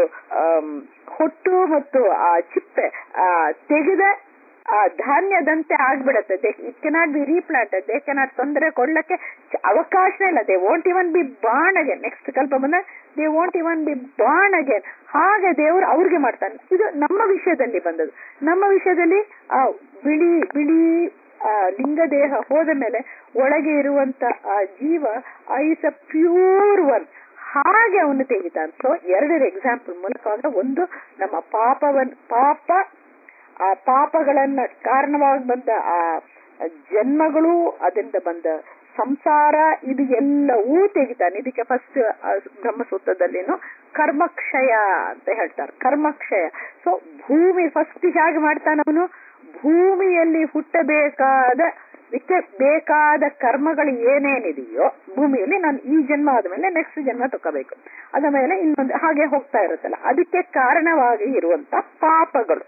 ಹೊಟ್ಟು ಮತ್ತು ಆ ಚಿಪ್ಪೆ ಆ ತೆಗೆದ ಆ ಧಾನ್ಯದಂತೆ ಆಗ್ಬಿಡತ್ತೆ they it cannot be replanted they cannot ತೊಂದರೆ ಕೊಡ್ಲಕ್ಕೆ ಅವಕಾಶ ಇಲ್ಲ they won't even be born again next ಕಲ್ಪ ಬಂದ they won't even be born again ಹಾಗೆ ದೇವರು ಅವ್ರಿಗೆ ಮಾಡ್ತಾನೆ ಇದು ನಮ್ಮ ವಿಷಯದಲ್ಲಿ ಬಂದದ್ದು ನಮ್ಮ ವಿಷಯದಲ್ಲಿ ಆ ಬಿಳಿ ಬಿಳಿ ಆ ಲಿಂಗದೇಹ ಹೋದ ಮೇಲೆ ಒಳಗೆ ಇರುವಂತ ಆ ಜೀವ ಇಸ್ ಅ ಪ್ಯೂರ್ ಒನ್ ಹಾಗೆ ಅವನು ತೆಗಿತಾನೆ ಸೊ ಎರಡರ ಎಕ್ಸಾಂಪಲ್ ಮೂಲಕ ಒಂದು ನಮ್ಮ ಪಾಪವನ್ ಪಾಪ ಆ ಪಾಪಗಳನ್ನ ಕಾರಣವಾಗಿ ಬಂದ ಆ ಜನ್ಮಗಳು ಅದರಿಂದ ಬಂದ ಸಂಸಾರ ಇದು ಎಲ್ಲವೂ ತೆಗಿತಾನೆ ಇದಕ್ಕೆ ಫಸ್ಟ್ ಬ್ರಹ್ಮಸೂತ್ರದಲ್ಲಿನು ಕರ್ಮಕ್ಷಯ ಅಂತ ಹೇಳ್ತಾರೆ ಕರ್ಮಕ್ಷಯ ಸೊ ಭೂಮಿ ಫಸ್ಟ್ ಹೇಗೆ ಮಾಡ್ತಾನ ಅವನು ಭೂಮಿಯಲ್ಲಿ ಹುಟ್ಟಬೇಕಾದ ಇದಕ್ಕೆ ಬೇಕಾದ ಕರ್ಮಗಳು ಏನೇನಿದೆಯೋ ಭೂಮಿಯಲ್ಲಿ ನಾನು ಈ ಜನ್ಮ ಆದ್ಮೇಲೆ ನೆಕ್ಸ್ಟ್ ಜನ್ಮ ತಗೋಬೇಕು ಅದ ಮೇಲೆ ಇನ್ನೊಂದು ಹಾಗೆ ಹೋಗ್ತಾ ಇರುತ್ತಲ್ಲ ಅದಕ್ಕೆ ಕಾರಣವಾಗಿ ಇರುವಂತ ಪಾಪಗಳು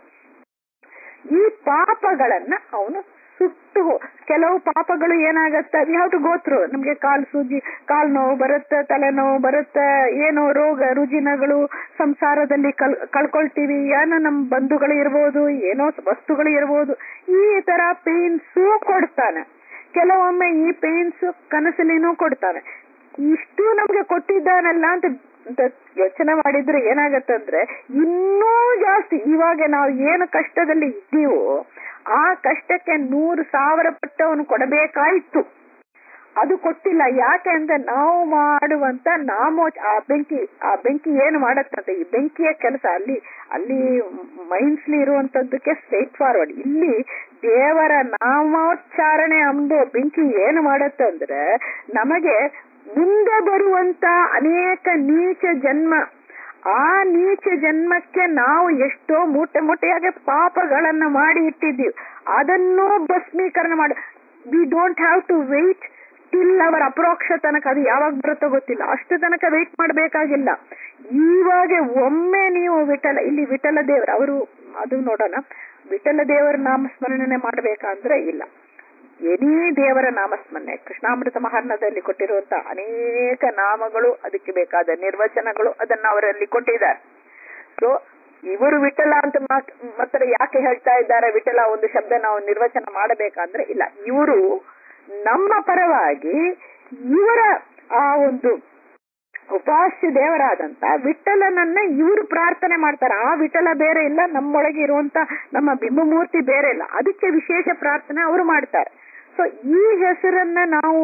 ಈ ಪಾಪಗಳನ್ನ ಅವನು ಸುಟ್ಟು ಕೆಲವು ಪಾಪಗಳು ಏನಾಗತ್ತೆ ವಿ ಹ್ಯಾವ್ ಟು ಗೋತ್ರು ನಮ್ಗೆ ಕಾಲ್ ಸೂಜಿ ಕಾಲ್ ನೋವು ಬರುತ್ತೆ ತಲೆನೋವು ಬರುತ್ತೆ ಏನೋ ರೋಗ ರುಜಿನಗಳು ಸಂಸಾರದಲ್ಲಿ ಕಲ್ ಕಳ್ಕೊಳ್ತೀವಿ ಏನೋ ನಮ್ ಬಂಧುಗಳು ಇರ್ಬೋದು ಏನೋ ವಸ್ತುಗಳು ಇರ್ಬೋದು ಈ ತರ ಪೇನ್ಸು ಕೊಡ್ತಾನೆ ಕೆಲವೊಮ್ಮೆ ಈ ಪೇನ್ಸ್ ಕನಸಲಿನೂ ಕೊಡ್ತಾನೆ ಇಷ್ಟು ನಮ್ಗೆ ಕೊಟ್ಟಿದ್ದಾನಲ್ಲ ಅಂತ ಯೋಚನೆ ಮಾಡಿದ್ರೆ ಏನಾಗತ್ತಂದ್ರೆ ಇನ್ನೂ ಜಾಸ್ತಿ ಇವಾಗ ನಾವು ಏನು ಕಷ್ಟದಲ್ಲಿ ಇದ್ದೀವೋ ಆ ಕಷ್ಟಕ್ಕೆ ನೂರು ಸಾವಿರ ಪಟ್ಟು ಅವನು ಕೊಡಬೇಕಾಯ್ತು ಅದು ಕೊಟ್ಟಿಲ್ಲ ಯಾಕೆ ಅಂದ್ರೆ ನಾವು ಮಾಡುವಂತ ನಾಮೋ ಆ ಬೆಂಕಿ ಆ ಬೆಂಕಿ ಏನು ಮಾಡತ್ತಂತೆ ಈ ಬೆಂಕಿಯ ಕೆಲಸ ಅಲ್ಲಿ ಅಲ್ಲಿ ಮೈನ್ಸ್ಲಿ ಇರುವಂತದ್ದಕ್ಕೆ ಸ್ಟ್ರೈಟ್ ಫಾರ್ವರ್ಡ್ ಇಲ್ಲಿ ದೇವರ ನಾಮೋಚ್ಚಾರಣೆ ಅಂಬೋ ಬೆಂಕಿ ಏನು ಮಾಡತ್ತಂದ್ರೆ ನಮಗೆ ಮುಂದೆ ಬರುವಂತ ಅನೇಕ ನೀಚ ಜನ್ಮ ಆ ನೀಚ ಜನ್ಮಕ್ಕೆ ನಾವು ಎಷ್ಟೋ ಮೂಟೆ ಮೂಟೆಯಾಗಿ ಪಾಪಗಳನ್ನ ಮಾಡಿ ಇಟ್ಟಿದ್ದೀವಿ ಅದನ್ನೂ ಭಸ್ಮೀಕರಣ ಮಾಡಿ we don't have to wait till ಅವರ್ ಅಪ್ರೋಕ್ಷ ತನಕ ಅದು ಯಾವಾಗ ಬರುತ್ತೋ ಗೊತ್ತಿಲ್ಲ ಅಷ್ಟು ತನಕ ವೆಯ್ಟ್ ಮಾಡಬೇಕಾಗಿಲ್ಲ ಇವಾಗ ಒಮ್ಮೆ ನೀವು ವಿಠಲ ಇಲ್ಲಿ ವಿಠಲ ದೇವರು ಅವರು ಅದು ನೋಡೋಣ ವಿಠಲ ದೇವರ ನಾಮಸ್ಮರಣೆ ಮಾಡಬೇಕಂದ್ರೆ ಇಲ್ಲ ಎನಿ ದೇವರ ನಾಮಸ್ಮರಣೆ ಕೃಷ್ಣಾಮೃತ ಮಹಾರ್ಣದಲ್ಲಿ ಕೊಟ್ಟಿರುವಂತ ಅನೇಕ ನಾಮಗಳು ಅದಕ್ಕೆ ಬೇಕಾದ ನಿರ್ವಚನಗಳು ಅದನ್ನ ಅವರಲ್ಲಿ ಕೊಟ್ಟಿದ್ದಾರೆ ಸೊ ಇವರು ವಿಠಲ ಅಂತ ಮಾತ್ರ ಯಾಕೆ ಹೇಳ್ತಾ ಇದ್ದಾರೆ ವಿಠಲ ಒಂದು ಶಬ್ದ ನಾವು ನಿರ್ವಚನ ಮಾಡಬೇಕಂದ್ರೆ ಇಲ್ಲ ಇವರು ನಮ್ಮ ಪರವಾಗಿ ಇವರ ಆ ಒಂದು ಉಪಾಸ್ಯ ದೇವರಾದಂತ ವಿಠಲನನ್ನ ಇವರು ಪ್ರಾರ್ಥನೆ ಮಾಡ್ತಾರೆ ಆ ವಿಠಲ ಬೇರೆ ಇಲ್ಲ ನಮ್ಮೊಳಗೆ ಇರುವಂತ ನಮ್ಮ ಬಿಂಬಮೂರ್ತಿ ಬೇರೆ ಇಲ್ಲ ಅದಕ್ಕೆ ವಿಶೇಷ ಪ್ರಾರ್ಥನೆ ಅವರು ಮಾಡ್ತಾರೆ ಸೊ ಈ ಹೆಸರನ್ನ ನಾವು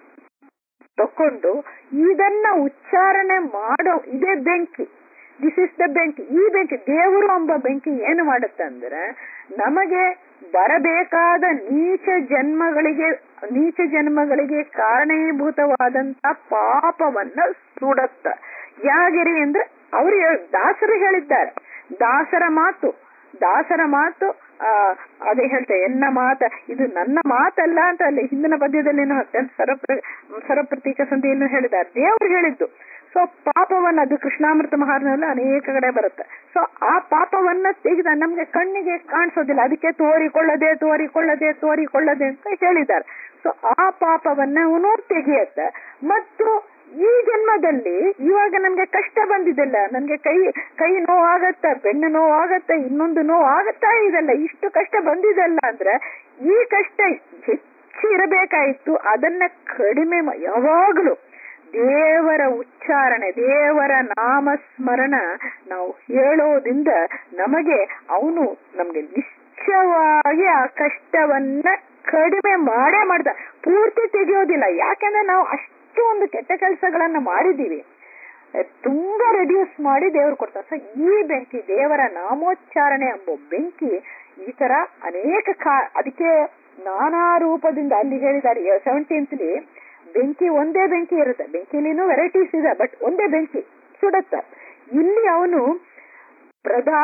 ತಕೊಂಡು ಇದನ್ನ ಉಚ್ಚಾರಣೆ ಮಾಡೋ ಇದೇ ಬೆಂಕಿ ದಿಸ್ ಇಸ್ ದ ಬೆಂಕಿ ಈ ಬೆಂಕಿ ದೇವರು ಎಂಬ ಬೆಂಕಿ ಏನು ಮಾಡುತ್ತೆ ಅಂದ್ರೆ ನಮಗೆ ಬರಬೇಕಾದ ನೀಚ ಜನ್ಮಗಳಿಗೆ ನೀಚ ಜನ್ಮಗಳಿಗೆ ಕಾರಣೀಭೂತವಾದಂತ ಪಾಪವನ್ನ ಸುಡತ್ತ ಯಾಗಿರಿ ಅಂದ್ರೆ ಅವರು ದಾಸರು ಹೇಳಿದ್ದಾರೆ ದಾಸರ ಮಾತು ದಾಸರ ಮಾತು ಆ ಅದೇ ಹೇಳ್ತೆ ಎನ್ನ ಮಾತ ಇದು ನನ್ನ ಮಾತಲ್ಲ ಅಂತ ಅಲ್ಲಿ ಹಿಂದಿನ ಪದ್ಯದಲ್ಲಿ ಸರಪ್ರ ಸರಪ್ರತೀಕ ಸಂಧಿಯನ್ನು ಹೇಳಿದ್ದಾರೆ ದೇವರು ಹೇಳಿದ್ದು ಸೊ ಪಾಪವನ್ನ ಅದು ಕೃಷ್ಣಾಮೃತ ಮಹಾರನಲ್ಲಿ ಅನೇಕ ಕಡೆ ಬರುತ್ತೆ ಸೊ ಆ ಪಾಪವನ್ನ ತೆಗೆದ ನಮ್ಗೆ ಕಣ್ಣಿಗೆ ಕಾಣಿಸೋದಿಲ್ಲ ಅದಕ್ಕೆ ತೋರಿಕೊಳ್ಳದೆ ತೋರಿಕೊಳ್ಳದೆ ತೋರಿಕೊಳ್ಳದೆ ಅಂತ ಹೇಳಿದ್ದಾರೆ ಸೊ ಆ ಪಾಪವನ್ನ ಅವನು ತೆಗೆಯತ್ತೆ ಮತ್ತು ಈ ಜನ್ಮದಲ್ಲಿ ಇವಾಗ ನಮ್ಗೆ ಕಷ್ಟ ಬಂದಿದೆಲ್ಲ ನನ್ಗೆ ಕೈ ಕೈ ನೋವಾಗತ್ತ ಬೆನ್ನು ನೋವಾಗತ್ತ ಇನ್ನೊಂದು ನೋವು ಆಗತ್ತಾ ಇದೆಲ್ಲ ಇಷ್ಟು ಕಷ್ಟ ಬಂದಿದೆಲ್ಲ ಅಂದ್ರೆ ಈ ಕಷ್ಟ ಹೆಚ್ಚು ಇರಬೇಕಾಯಿತು ಅದನ್ನ ಕಡಿಮೆ ಯಾವಾಗಲೂ ದೇವರ ಉಚ್ಚಾರಣೆ ದೇವರ ನಾಮಸ್ಮರಣ ನಾವು ಹೇಳೋದ್ರಿಂದ ನಮಗೆ ಅವನು ನಮ್ಗೆ ನಿಶ್ಚಯವಾಗಿ ಆ ಕಷ್ಟವನ್ನ ಕಡಿಮೆ ಮಾಡೇ ಮಾಡ್ದ ಪೂರ್ತಿ ತೆಗೆಯೋದಿಲ್ಲ ಯಾಕಂದ್ರೆ ನಾವು ಅಷ್ಟು ಒಂದು ಕೆಟ್ಟ ಕೆಲಸಗಳನ್ನ ಮಾಡಿದೀವಿ ತುಂಬಾ ರೆಡ್ಯೂಸ್ ಮಾಡಿ ದೇವರು ಕೊಡ್ತಾರೆ ಸೊ ಈ ಬೆಂಕಿ ದೇವರ ನಾಮೋಚ್ಚಾರಣೆ ಎಂಬ ಬೆಂಕಿ ಈ ತರ ಅನೇಕ ಕಾ ಅದಕ್ಕೆ ನಾನಾ ರೂಪದಿಂದ ಅಲ್ಲಿ ಹೇಳಿದ್ದಾರೆ ಸೆವೆಂಟೀನ್ತ್ಲಿ ಬೆಂಕಿ ಒಂದೇ ಬೆಂಕಿ ಇರುತ್ತೆ ಬೆಂಕಿಲಿನೂ ವೆರೈಟೀಸ್ ಇದೆ ಬಟ್ ಒಂದೇ ಬೆಂಕಿ ಸುಡುತ್ತ ಇಲ್ಲಿ ಅವನು ಪ್ರಧಾ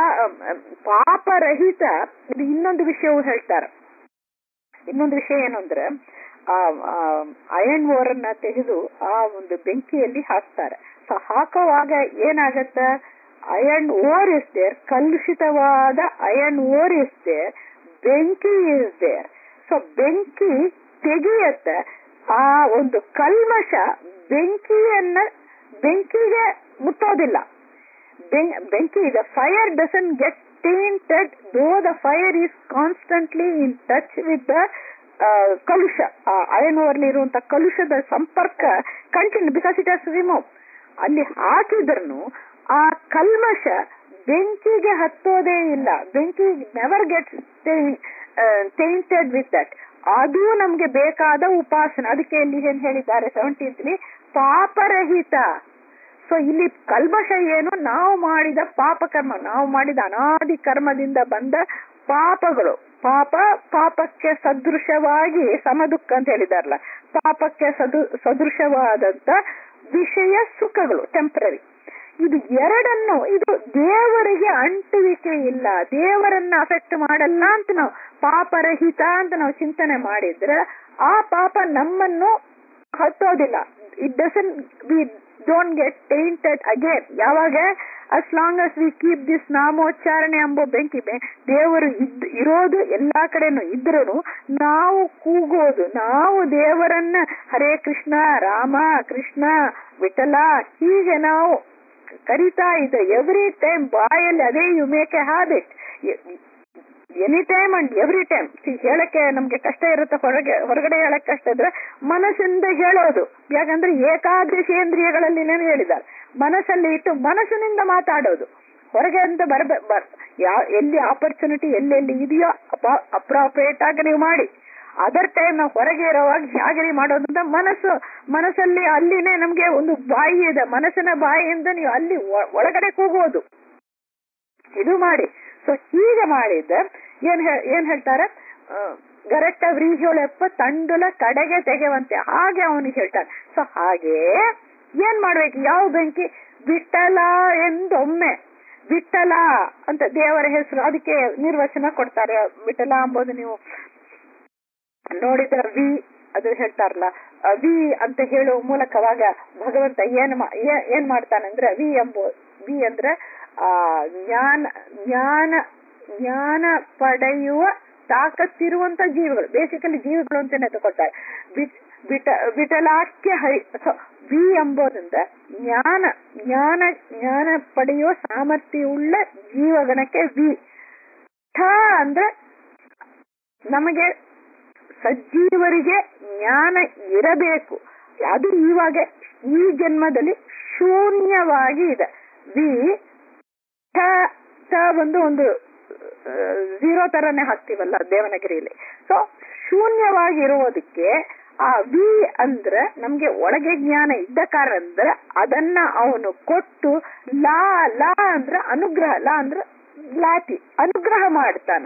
ಪಾಪರಹಿತ ಇದು ಇನ್ನೊಂದು ವಿಷಯವು ಹೇಳ್ತಾರೆ ಇನ್ನೊಂದು ವಿಷಯ ಏನು ಅಂದ್ರೆ ಆ ಅಯನ್ ಓರನ್ನ ತೆಗೆದು ಆ ಒಂದು ಬೆಂಕಿಯಲ್ಲಿ ಹಾಕ್ತಾರೆ ಸೊ ಹಾಕುವಾಗ ಏನಾಗತ್ತ ಅಯನ್ ಓರ್ ಇಸ್ ದೇರ್ ಕಲುಷಿತವಾದ ಅಯನ್ ಓರ್ ಇಸ್ ದೇರ್ ಬೆಂಕಿ ಇಸ್ ದೇರ್ ಸೊ ಬೆಂಕಿ ತೆಗೆಯತ್ತ ಆ ಒಂದು ಕಲ್ಮಶ ಬೆಂಕಿಯನ್ನ ಬೆಂಕಿಗೆ ಮುಟ್ಟೋದಿಲ್ಲ ಬೆಂಕಿ the fire doesn't get tainted though the fire is constantly in touch with the ಕಲುಷ ಅಯನ್ ಓವರ್ಲಿ ಇರುವಂತ ಕಲುಷದ ಸಂಪರ್ಕ continue because it has remove ಅಲ್ಲಿ ಹಾಕಿದ್ರು ಆ ಕಲ್ಮಶ ಬೆಂಕಿಗೆ ಹತ್ತೋದೇ ಇಲ್ಲ ಬೆಂಕಿ never gets tainted with that ಅದು ನಮ್ಗೆ ಬೇಕಾದ ಉಪಾಸನೆ ಅದಕ್ಕೆ ಇಲ್ಲಿ ಏನ್ ಹೇಳಿದ್ದಾರೆ ಸೆವೆಂಟೀನ್ತ್ಲಿ ಪಾಪರಹಿತ ಸೊ ಇಲ್ಲಿ ಕಲ್ಮಶ ಏನು ನಾವು ಮಾಡಿದ ಪಾಪ ಕರ್ಮ ನಾವು ಮಾಡಿದ ಅನಾದಿ ಕರ್ಮದಿಂದ ಬಂದ ಪಾಪಗಳು ಪಾಪ ಪಾಪಕ್ಕೆ ಸದೃಶವಾಗಿ ಸಮದುಃಖ ಅಂತ ಹೇಳಿದಾರಲ್ಲ ಪಾಪಕ್ಕೆ ಸದು ಸದೃಶವಾದಂತ ವಿಷಯ ಸುಖಗಳು ಟೆಂಪರರಿ ಇದು ಎರಡನ್ನು ಇದು ದೇವರಿಗೆ ಅಂಟುವಿಕೆ ಇಲ್ಲ ದೇವರನ್ನ ಅಫೆಕ್ಟ್ ಮಾಡಲ್ಲ ಅಂತ ನಾವು ಪಾಪರಹಿತ ಅಂತ ನಾವು ಚಿಂತನೆ ಮಾಡಿದ್ರೆ ಆ ಪಾಪ ನಮ್ಮನ್ನು ಹತ್ತೋದಿಲ್ಲ it doesn't we don't get tainted again ಯಾವಾಗ as long as we keep this ನಾಮೋಚ್ಚಾರಣೆ ಎಂಬ ಬೆಂಕಿ ದೇವರು ಇದ್ ಇರೋದು ಎಲ್ಲಾ ಕಡೆನೂ ಇದ್ರೂ ನಾವು ಕೂಗೋದು ನಾವು ದೇವರನ್ನ ಹರೇ ಕೃಷ್ಣ ರಾಮ ಕೃಷ್ಣ ವಿಠಲ ಹೀಗೆ ನಾವು ಕರಿತಾ ಇದ್ದ ಎವ್ರಿ ಟೈಮ್ ಬಾಯಲ್ಲಿ ಅದೇ you make a habit any time and every time ಹೇಳಕ್ಕೆ ನಮ್ಗೆ ಕಷ್ಟ ಇರುತ್ತೆ ಹೊರಗೆ ಹೊರಗಡೆ ಹೇಳಕ್ ಕಷ್ಟ ಇದ್ರೆ ಮನಸ್ಸಿಂದ ಹೇಳೋದು ಯಾಕಂದ್ರೆ ಏಕಾದಶೇಂದ್ರಿಯಗಳಲ್ಲಿ ಹೇಳಿದ್ದಾರೆ ಮನಸ್ಸಲ್ಲಿ ಇಟ್ಟು ಮನಸ್ಸಿನಿಂದ ಮಾತಾಡೋದು ಹೊರಗೆ ಅಂತ ಬರ್ಬ ಬರ್ ಯಾವ ಎಲ್ಲಿ ಆಪರ್ಚುನಿಟಿ ಎಲ್ಲೆಲ್ಲಿ ಇದೆಯೋ ಅಪ್ರಾಪ್ರಿಯೇಟ್ ಆಗಿ ನೀವು ಮಾಡಿ ಅದರ್ ಟೈಮ್ ನಾವು ಹೊರಗೆ ಇರೋವಾಗ ಹೇಗೆ ಮಾಡೋದ್ರಿಂದ ಮನಸ್ಸು ಮನಸ್ಸಲ್ಲಿ ಅಲ್ಲಿನೇ ನಮ್ಗೆ ಒಂದು ಬಾಯಿ ಇದೆ ಮನಸ್ಸಿನ ಬಾಯಿಯಿಂದ ನೀವು ಅಲ್ಲಿ ಒಳಗಡೆ ಕೂಗೋದು ಇದು ಮಾಡಿ ಸೊ ಹೀಗೆ ಮಾಡಿದ್ದ ಏನ್ ಏನ್ ಹೇಳ್ತಾರೆ ಗರೆಕ್ಟ ವ್ರೀಹ್ಯೋಳೆಪ್ಪ ತಂಡುಲ ಕಡೆಗೆ ತೆಗೆವಂತೆ ಹಾಗೆ ಅವನಿಗೆ ಹೇಳ್ತಾರೆ ಸೊ ಹಾಗೆ ಏನ್ ಮಾಡ್ಬೇಕು ಯಾವ ಬೆಂಕಿ ವಿಠಲ ಎಂದೊಮ್ಮೆ ವಿಠಲ ಅಂತ ದೇವರ ಹೆಸರು ಅದಕ್ಕೆ ನಿರ್ವಚನ ಕೊಡ್ತಾರೆ ವಿಠಲ ಎಂಬುದು ನೀವು ನೋಡಿದ ವಿ ಅದು ಹೇಳ್ತಾರಲ್ಲ ವಿ ಅಂತ ಹೇಳುವ ಮೂಲಕವಾಗ ಭಗವಂತ ಏನ್ ಏನ್ ಮಾಡ್ತಾನಂದ್ರೆ ವಿ ಎಂಬ ವಿ ಅಂದ್ರೆ ಆ ಜ್ಞಾನ ಜ್ಞಾನ ಜ್ಞಾನ ಪಡೆಯುವ ತಾಕತ್ತಿರುವಂತ ಜೀವಿಗಳು ಬೇಸಿಕಲಿ ಜೀವಿಗಳು ಅಂತಾನೆ ತಗೊಳ್ತಾರೆ ಬಿಟ ಬಿಟಲಾಖ್ಯ ಹರಿ ವಿ ಎಂಬುದರಿಂದ ಜ್ಞಾನ ಜ್ಞಾನ ಜ್ಞಾನ ಪಡೆಯುವ ಸಾಮರ್ಥ್ಯವುಳ್ಳ ಜೀವಗಣಕ್ಕೆ ವಿ ಠ ಅಂದ್ರೆ ನಮಗೆ ಸಜ್ಜೀವರಿಗೆ ಜ್ಞಾನ ಇರಬೇಕು ಅದು ಇವಾಗ ಈ ಜನ್ಮದಲ್ಲಿ ಶೂನ್ಯವಾಗಿ ಇದೆ ವಿ ಠ ಠ ಬಂದು ಒಂದು ಝೀರೋ ತರನೇ ಹಾಕ್ತಿವಲ್ಲ ದೇವನಗಿರಿಯಲ್ಲಿ ಸೊ ಶೂನ್ಯವಾಗಿರುವುದಕ್ಕೆ ಆ ವಿ ಅಂದ್ರೆ ನಮ್ಗೆ ಒಳಗೆ ಜ್ಞಾನ ಇದ್ದ ಕಾರಣ ಅಂದ್ರೆ ಅದನ್ನ ಅವನು ಕೊಟ್ಟು ಲಾ ಲಾ ಅಂದ್ರೆ ಅನುಗ್ರಹ ಲಾ ಅಂದ್ರೆ ಲಾತಿ ಅನುಗ್ರಹ ಮಾಡ್ತಾನೆ ಸೊ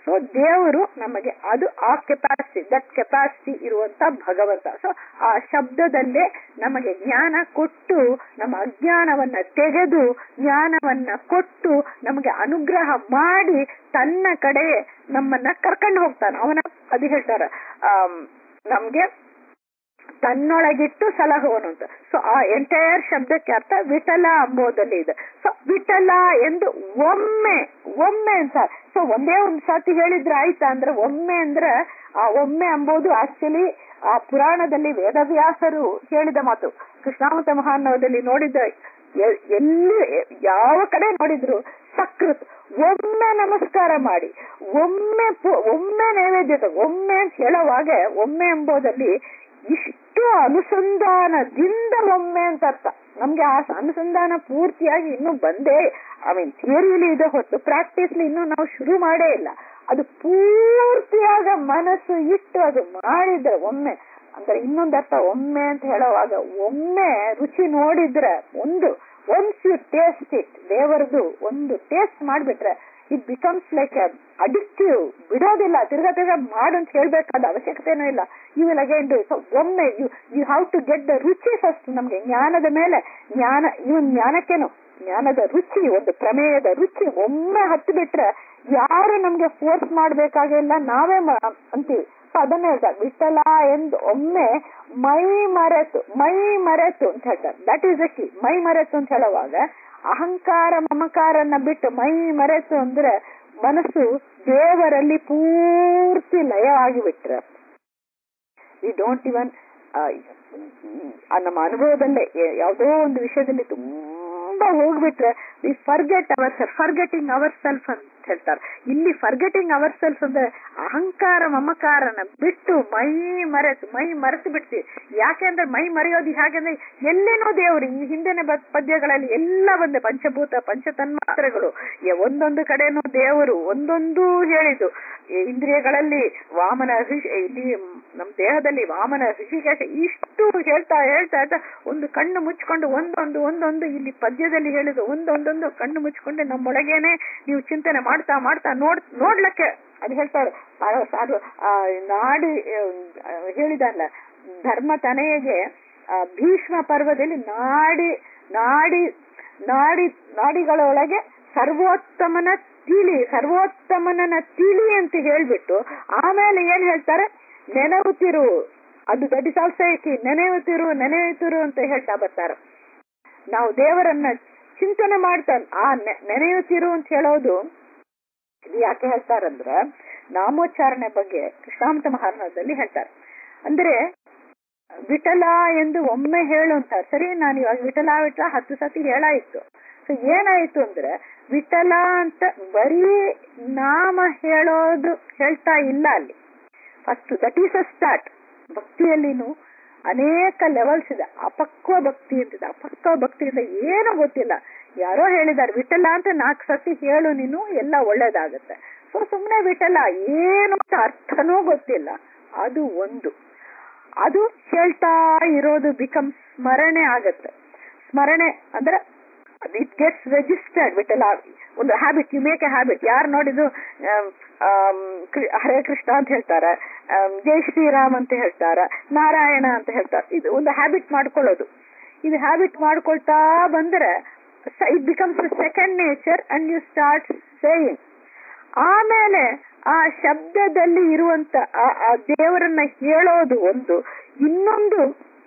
ಸೊ ದೇವರು ನಮಗೆ ಅದು ಆ ಕೆಪಾಸಿಟಿ ದಟ್ ಕೆಪಾಸಿಟಿ ಇರುವಂತ ಭಗವಂತ ಸೊ ಆ ಶಬ್ದದಲ್ಲೇ ನಮಗೆ ಜ್ಞಾನ ಕೊಟ್ಟು ನಮ್ಮ ಅಜ್ಞಾನವನ್ನ ತೆಗೆದು ಜ್ಞಾನವನ್ನ ಕೊಟ್ಟು ನಮಗೆ ಅನುಗ್ರಹ ಮಾಡಿ ತನ್ನ ಕಡೆ ನಮ್ಮನ್ನ ಕರ್ಕೊಂಡು ಹೋಗ್ತಾನೆ ಅವನ ಅದು ಹೇಳ್ತಾರ ಆಮ್, ನಮ್ಗೆ ತನ್ನೊಳಗಿಟ್ಟು ಸಲಹುವನು ಅಂತ ಸೊ ಆ ಎಂಟೈರ್ ಶಬ್ದಕ್ಕೆ ಅರ್ಥ ವಿಠಲ ಅಂಬೋದಲ್ಲಿ ಇದೆ ಸೊ ವಿಠಲ ಎಂದು ಒಮ್ಮೆ ಒಮ್ಮೆ ಅಂತ ಸೊ ಒಂದೇ ಒಂದು ಸತಿ ಹೇಳಿದ್ರೆ ಆಯ್ತಾ ಅಂದ್ರೆ ಒಮ್ಮೆ ಅಂದ್ರೆ ಆ ಒಮ್ಮೆ ಅಂಬೋದು ಆಕ್ಚುಲಿ ಆ ಪುರಾಣದಲ್ಲಿ ವೇದವ್ಯಾಸರು ಹೇಳಿದ ಮಾತು ಕೃಷ್ಣಾಮತ ಮಹಾನವದಲ್ಲಿ ನೋಡಿದ ಎ- ಎಲ್ಲಿ ಯಾವ ಕಡೆ ನೋಡಿದ್ರು ಸಕೃತ್ ಒಮ್ಮೆ ನಮಸ್ಕಾರ ಮಾಡಿ ಒಮ್ಮೆ ಪು- ಒಮ್ಮೆ ನೈವೇದ್ಯ ತಗೋ. ಒಮ್ಮೆ ಅಂತ ಹೇಳುವಾಗ ಒಮ್ಮೆ ಎಂಬುದಲ್ಲಿ ಇಷ್ಟು ಅನುಸಂಧಾನದಿಂದ ಒಮ್ಮೆ ಅಂತ ಅರ್ಥ ನಮ್ಗೆ ಆ ಅನುಸಂಧಾನ ಪೂರ್ತಿಯಾಗಿ ಇನ್ನೂ ಬಂದೇ ಐ ಮೀನ್ ಥಿಯರಿಲಿ ಇದೆ ಹೊತ್ತು ಪ್ರಾಕ್ಟೀಸ್ಲಿ ಇನ್ನೂ ನಾವು ಶುರು ಮಾಡೇ ಇಲ್ಲ ಅದು ಪೂರ್ತಿಯಾಗ ಮನಸ್ಸು ಇಟ್ಟು ಅದು ಮಾಡಿದ್ರೆ ಒಮ್ಮೆ ಅಂದ್ರೆ ಇನ್ನೊಂದು ಅರ್ಥ ಒಮ್ಮೆ ಅಂತ ಹೇಳುವಾಗ ಒಮ್ಮೆ ರುಚಿ ನೋಡಿದ್ರೆ ಒಂದು ಒನ್ಸ್ ಯು ಟೇಸ್ಟ್ ಇಟ್ ದೇವರದು ಒಂದು ಟೇಸ್ಟ್ ಮಾಡ್ಬಿಟ್ರೆ ಇಟ್ ಬಿಕಮ್ಸ್ ಲೈಕ್ ಅಡಿಕ್ಟಿವ್ ಬಿಡೋದಿಲ್ಲ ತಿರ್ಗಾ ತಿರ್ಗಾ ಮಾಡು ಅಂತ ಹೇಳ್ಬೇಕಾದ ಅವಶ್ಯಕತೆನೂ ಇಲ್ಲ you will again do so ಒಮ್ಮೆ you you have to get the ರುಚಿ ಫಸ್ಟ್ ನಮ್ಗೆ ಜ್ಞಾನದ ಮೇಲೆ ಜ್ಞಾನ ಇವನ್ ಜ್ಞಾನಕ್ಕೇನು ಜ್ಞಾನದ ರುಚಿ ಒಂದು ಪ್ರಮೇಯದ ರುಚಿ ಒಮ್ಮೆ ಹತ್ತು ಬಿಟ್ರೆ ಯಾರು ನಮ್ಗೆ ಫೋರ್ಸ್ ಮಾಡ್ಬೇಕಾಗಿಲ್ಲ ನಾವೇ ಮ- ಅಂತೀವಿ ಸೊ ಅದನ್ನ ಹೇಳ್ತಾರೆ ವಿಠಲ ಎಂದು ಒಮ್ಮೆ ಮೈ ಮರೆತು ಮೈ ಮರೆತು ಅಂತ ಹೇಳ್ತಾರೆ ದಟ್ ಈಸ್ ದ ಕಿ ಮೈ ಮರೆತು ಅಂತ ಹೇಳುವಾಗ ಅಹಂಕಾರ ಮಮಕಾರನ್ನ ಬಿಟ್ಟು ಮೈ ಮರೆತು ಅಂದ್ರೆ ಮನಸ್ಸು ದೇವರಲ್ಲಿ ಪೂರ್ತಿ ಲಯವಾಗಿ ಬಿಟ್ರೆ ವಿ ಡೋಂಟ್ ಇವನ್ ನಮ್ಮ ಅನುಭವದಲ್ಲೇ ಯ- ಯಾವುದೋ ಒಂದು ವಿಷಯದಲ್ಲಿ ತುಂಬಾ ಹೋಗ್ಬಿಟ್ರೆ we forget our self forgetting our self ಅಂತ ಹೇಳ್ತಾರೆ ಇಲ್ಲಿ ಫರ್ಗೆಟಿಂಗ್ ಅವರ್ ಸೆಲ್ಫ್ ಅಂದ್ರೆ ಅಹಂಕಾರ ಮಮಕಾರನ ಬಿಟ್ಟು ಮೈ ಮರೆತು ಮೈ ಮರೆತು ಬಿಡ್ತೀವಿ ಯಾಕೆಂದ್ರೆ ಮೈ ಮರೆಯೋದು ಹೇಗೆಂದ್ರೆ ಎಲ್ಲೇನೋ ದೇವರು ಈ ಹಿಂದಿನ ಬ- ಪದ್ಯಗಳಲ್ಲಿ ಎಲ್ಲ ಬಂದೆ ಪಂಚಭೂತ ಪಂಚತನ್ಮಾತ್ರಗಳು ಯ- ಒಂದೊಂದು ಕಡೆನೂ ದೇವರು ಒಂದೊಂದು ಹೇಳಿದ್ದು ಈ ಇಂದ್ರಿಯಗಳಲ್ಲಿ ವಾಮನ ಋಷಿ ಇಲ್ಲಿ ನಮ್ಮ ದೇಹದಲ್ಲಿ ವಾಮನ ಋಷಿಕೇಶ ಇಷ್ಟು ಹೇಳ್ತಾ ಹೇಳ್ತಾ ಹೇಳ್ತಾ ಒಂದು ಕಣ್ಣು ಮುಚ್ಕೊಂಡು ಒಂದೊಂದು ಒಂದೊಂದು ಇಲ್ಲಿ ಪದ್ಯದಲ್ಲಿ ಹೇಳಿದ್ದು ಒಂದೊಂದೊಂದು ಕಣ್ಣು ಮುಚ್ಕೊಂಡು ನಮ್ಮೊಳಗೇನೆ ನೀವು ಚಿಂತನೆ ಮಾಡ್ತಾ ಮಾಡ್ತಾ ನೋಡ್ ನೋಡ್ಲಕ್ಕೆ ಅದು ಹೇಳ್ತಾರೆ ಆ- ಅದು ಆ ನಾಡಿ ಆ, ಹೇಳಿದಲ್ಲ ಧರ್ಮ ತನೆಯಗೆ ಆ, ಭೀಷ್ಮ ಪರ್ವದಲ್ಲಿ ನಾಡಿ ನಾಡಿ ನಾಡಿ ನಾಡಿಗಳೊಳಗೆ ಸರ್ವೋತ್ತಮನ ತಿಳಿ ಸರ್ವೋತ್ತಮನನ ತಿಳಿ ಅಂತ ಹೇಳ್ಬಿಟ್ಟು ಆಮೇಲೆ ಏನ್ ಹೇಳ್ತಾರೆ ನೆನವುತ್ತಿರು ಅದು ದಟ್ ಇಸ್ ಆಲ್ಸೋ ಏಕಿ ನೆನೆಯುತ್ತಿರು ನೆನೆಯುತ್ತಿರು ಅಂತ ಹೇಳ್ತಾ ಬರ್ತಾರೆ ನಾವು ದೇವರನ್ನ ಚಿಂತನೆ ಮಾಡ್ತಾ ಆ ನೆ- ನೆನೆಯುತ್ತಿರು ಅಂತ ಹೇಳೋದು ಇದು ಯಾಕೆ ಹೇಳ್ತಾರಂದ್ರ ನಾಮೋಚ್ಚಾರಣೆ ಬಗ್ಗೆ ಕೃಷ್ಣಾಮೃತ ಮಹಾರಾಣದಲ್ಲಿ ಹೇಳ್ತಾರೆ ಅಂದ್ರೆ ವಿಠಲ ಎಂದು ಒಮ್ಮೆ ಹೇಳು ಅಂತಾರೆ ಸರಿ ನಾನು ಇವಾಗ ವಿಠಲ ವಿಠಲ ಹತ್ತು ಸತಿ ಹೇಳಾಯ್ತು ಸೊ ಏನಾಯ್ತು ಅಂದ್ರೆ ವಿಠಲ ಅಂತ ಬರೀ ನಾಮ ಹೇಳೋದು ಹೇಳ್ತಾ ಇಲ್ಲ ಅಲ್ಲಿ first that is a start ಭಕ್ತಿಯಲ್ಲಿನೂ ಅನೇಕ ಲೆವೆಲ್ಸ್ ಇದೆ ಅಪಕ್ವ ಭಕ್ತಿ ಅಂತಿದೆ ಅಪಕ್ವ ಭಕ್ತಿಯಿಂದ ಏನು ಗೊತ್ತಿಲ್ಲ ಯಾರೋ ಹೇಳಿದಾರೆ ವಿಠಲ ಅಂತ ನಾಲ್ಕು ಸತಿ ಹೇಳು ನೀನು ಎಲ್ಲ ಒಳ್ಳೇದಾಗತ್ತೆ ಸೊ ಸುಮ್ಮನೆ ವಿಠಲ ಏನು ಅಂತ ಅರ್ಥನೂ ಗೊತ್ತಿಲ್ಲ ಅದು ಒಂದು ಅದು ಹೇಳ್ತಾ ಇರೋದು ಬಿಕಮ್ ಸ್ಮರಣೆ ಆಗತ್ತೆ ಸ್ಮರಣೆ ಅಂದ್ರೆ ಇಟ್ ಗೆಟ್ಸ್ ರೆಜಿಸ್ಟರ್ಡ್ ವಿಠಲ ಒಂದು habit you make a habit ಯಾರು ನೋಡಿದ್ರು ಆಮ್, ಆಮ್, ಕೃ- ಹರೇ ಕೃಷ್ಣ ಅಂತ ಹೇಳ್ತಾರೆ ಆಮ್, ಜೈ ಶ್ರೀರಾಮ್ ಅಂತ ಹೇಳ್ತಾರೆ ನಾರಾಯಣ ಅಂತ ಹೇಳ್ತಾರೆ ಇದು ಒಂದು ಹ್ಯಾಬಿಟ್ ಮಾಡ್ಕೊಳ್ಳೋದು ಇದು ಹ್ಯಾಬಿಟ್ ಮಾಡ್ಕೊಳ್ತಾ ಬಂದ್ರೆ it becomes second nature and you start saying ಆಮೇಲೆ ಆ ಶಬ್ದದಲ್ಲಿ ಇರುವಂತ ಆ- ಆ ದೇವರನ್ನ ಹೇಳೋದು ಒಂದು ಇನ್ನೊಂದು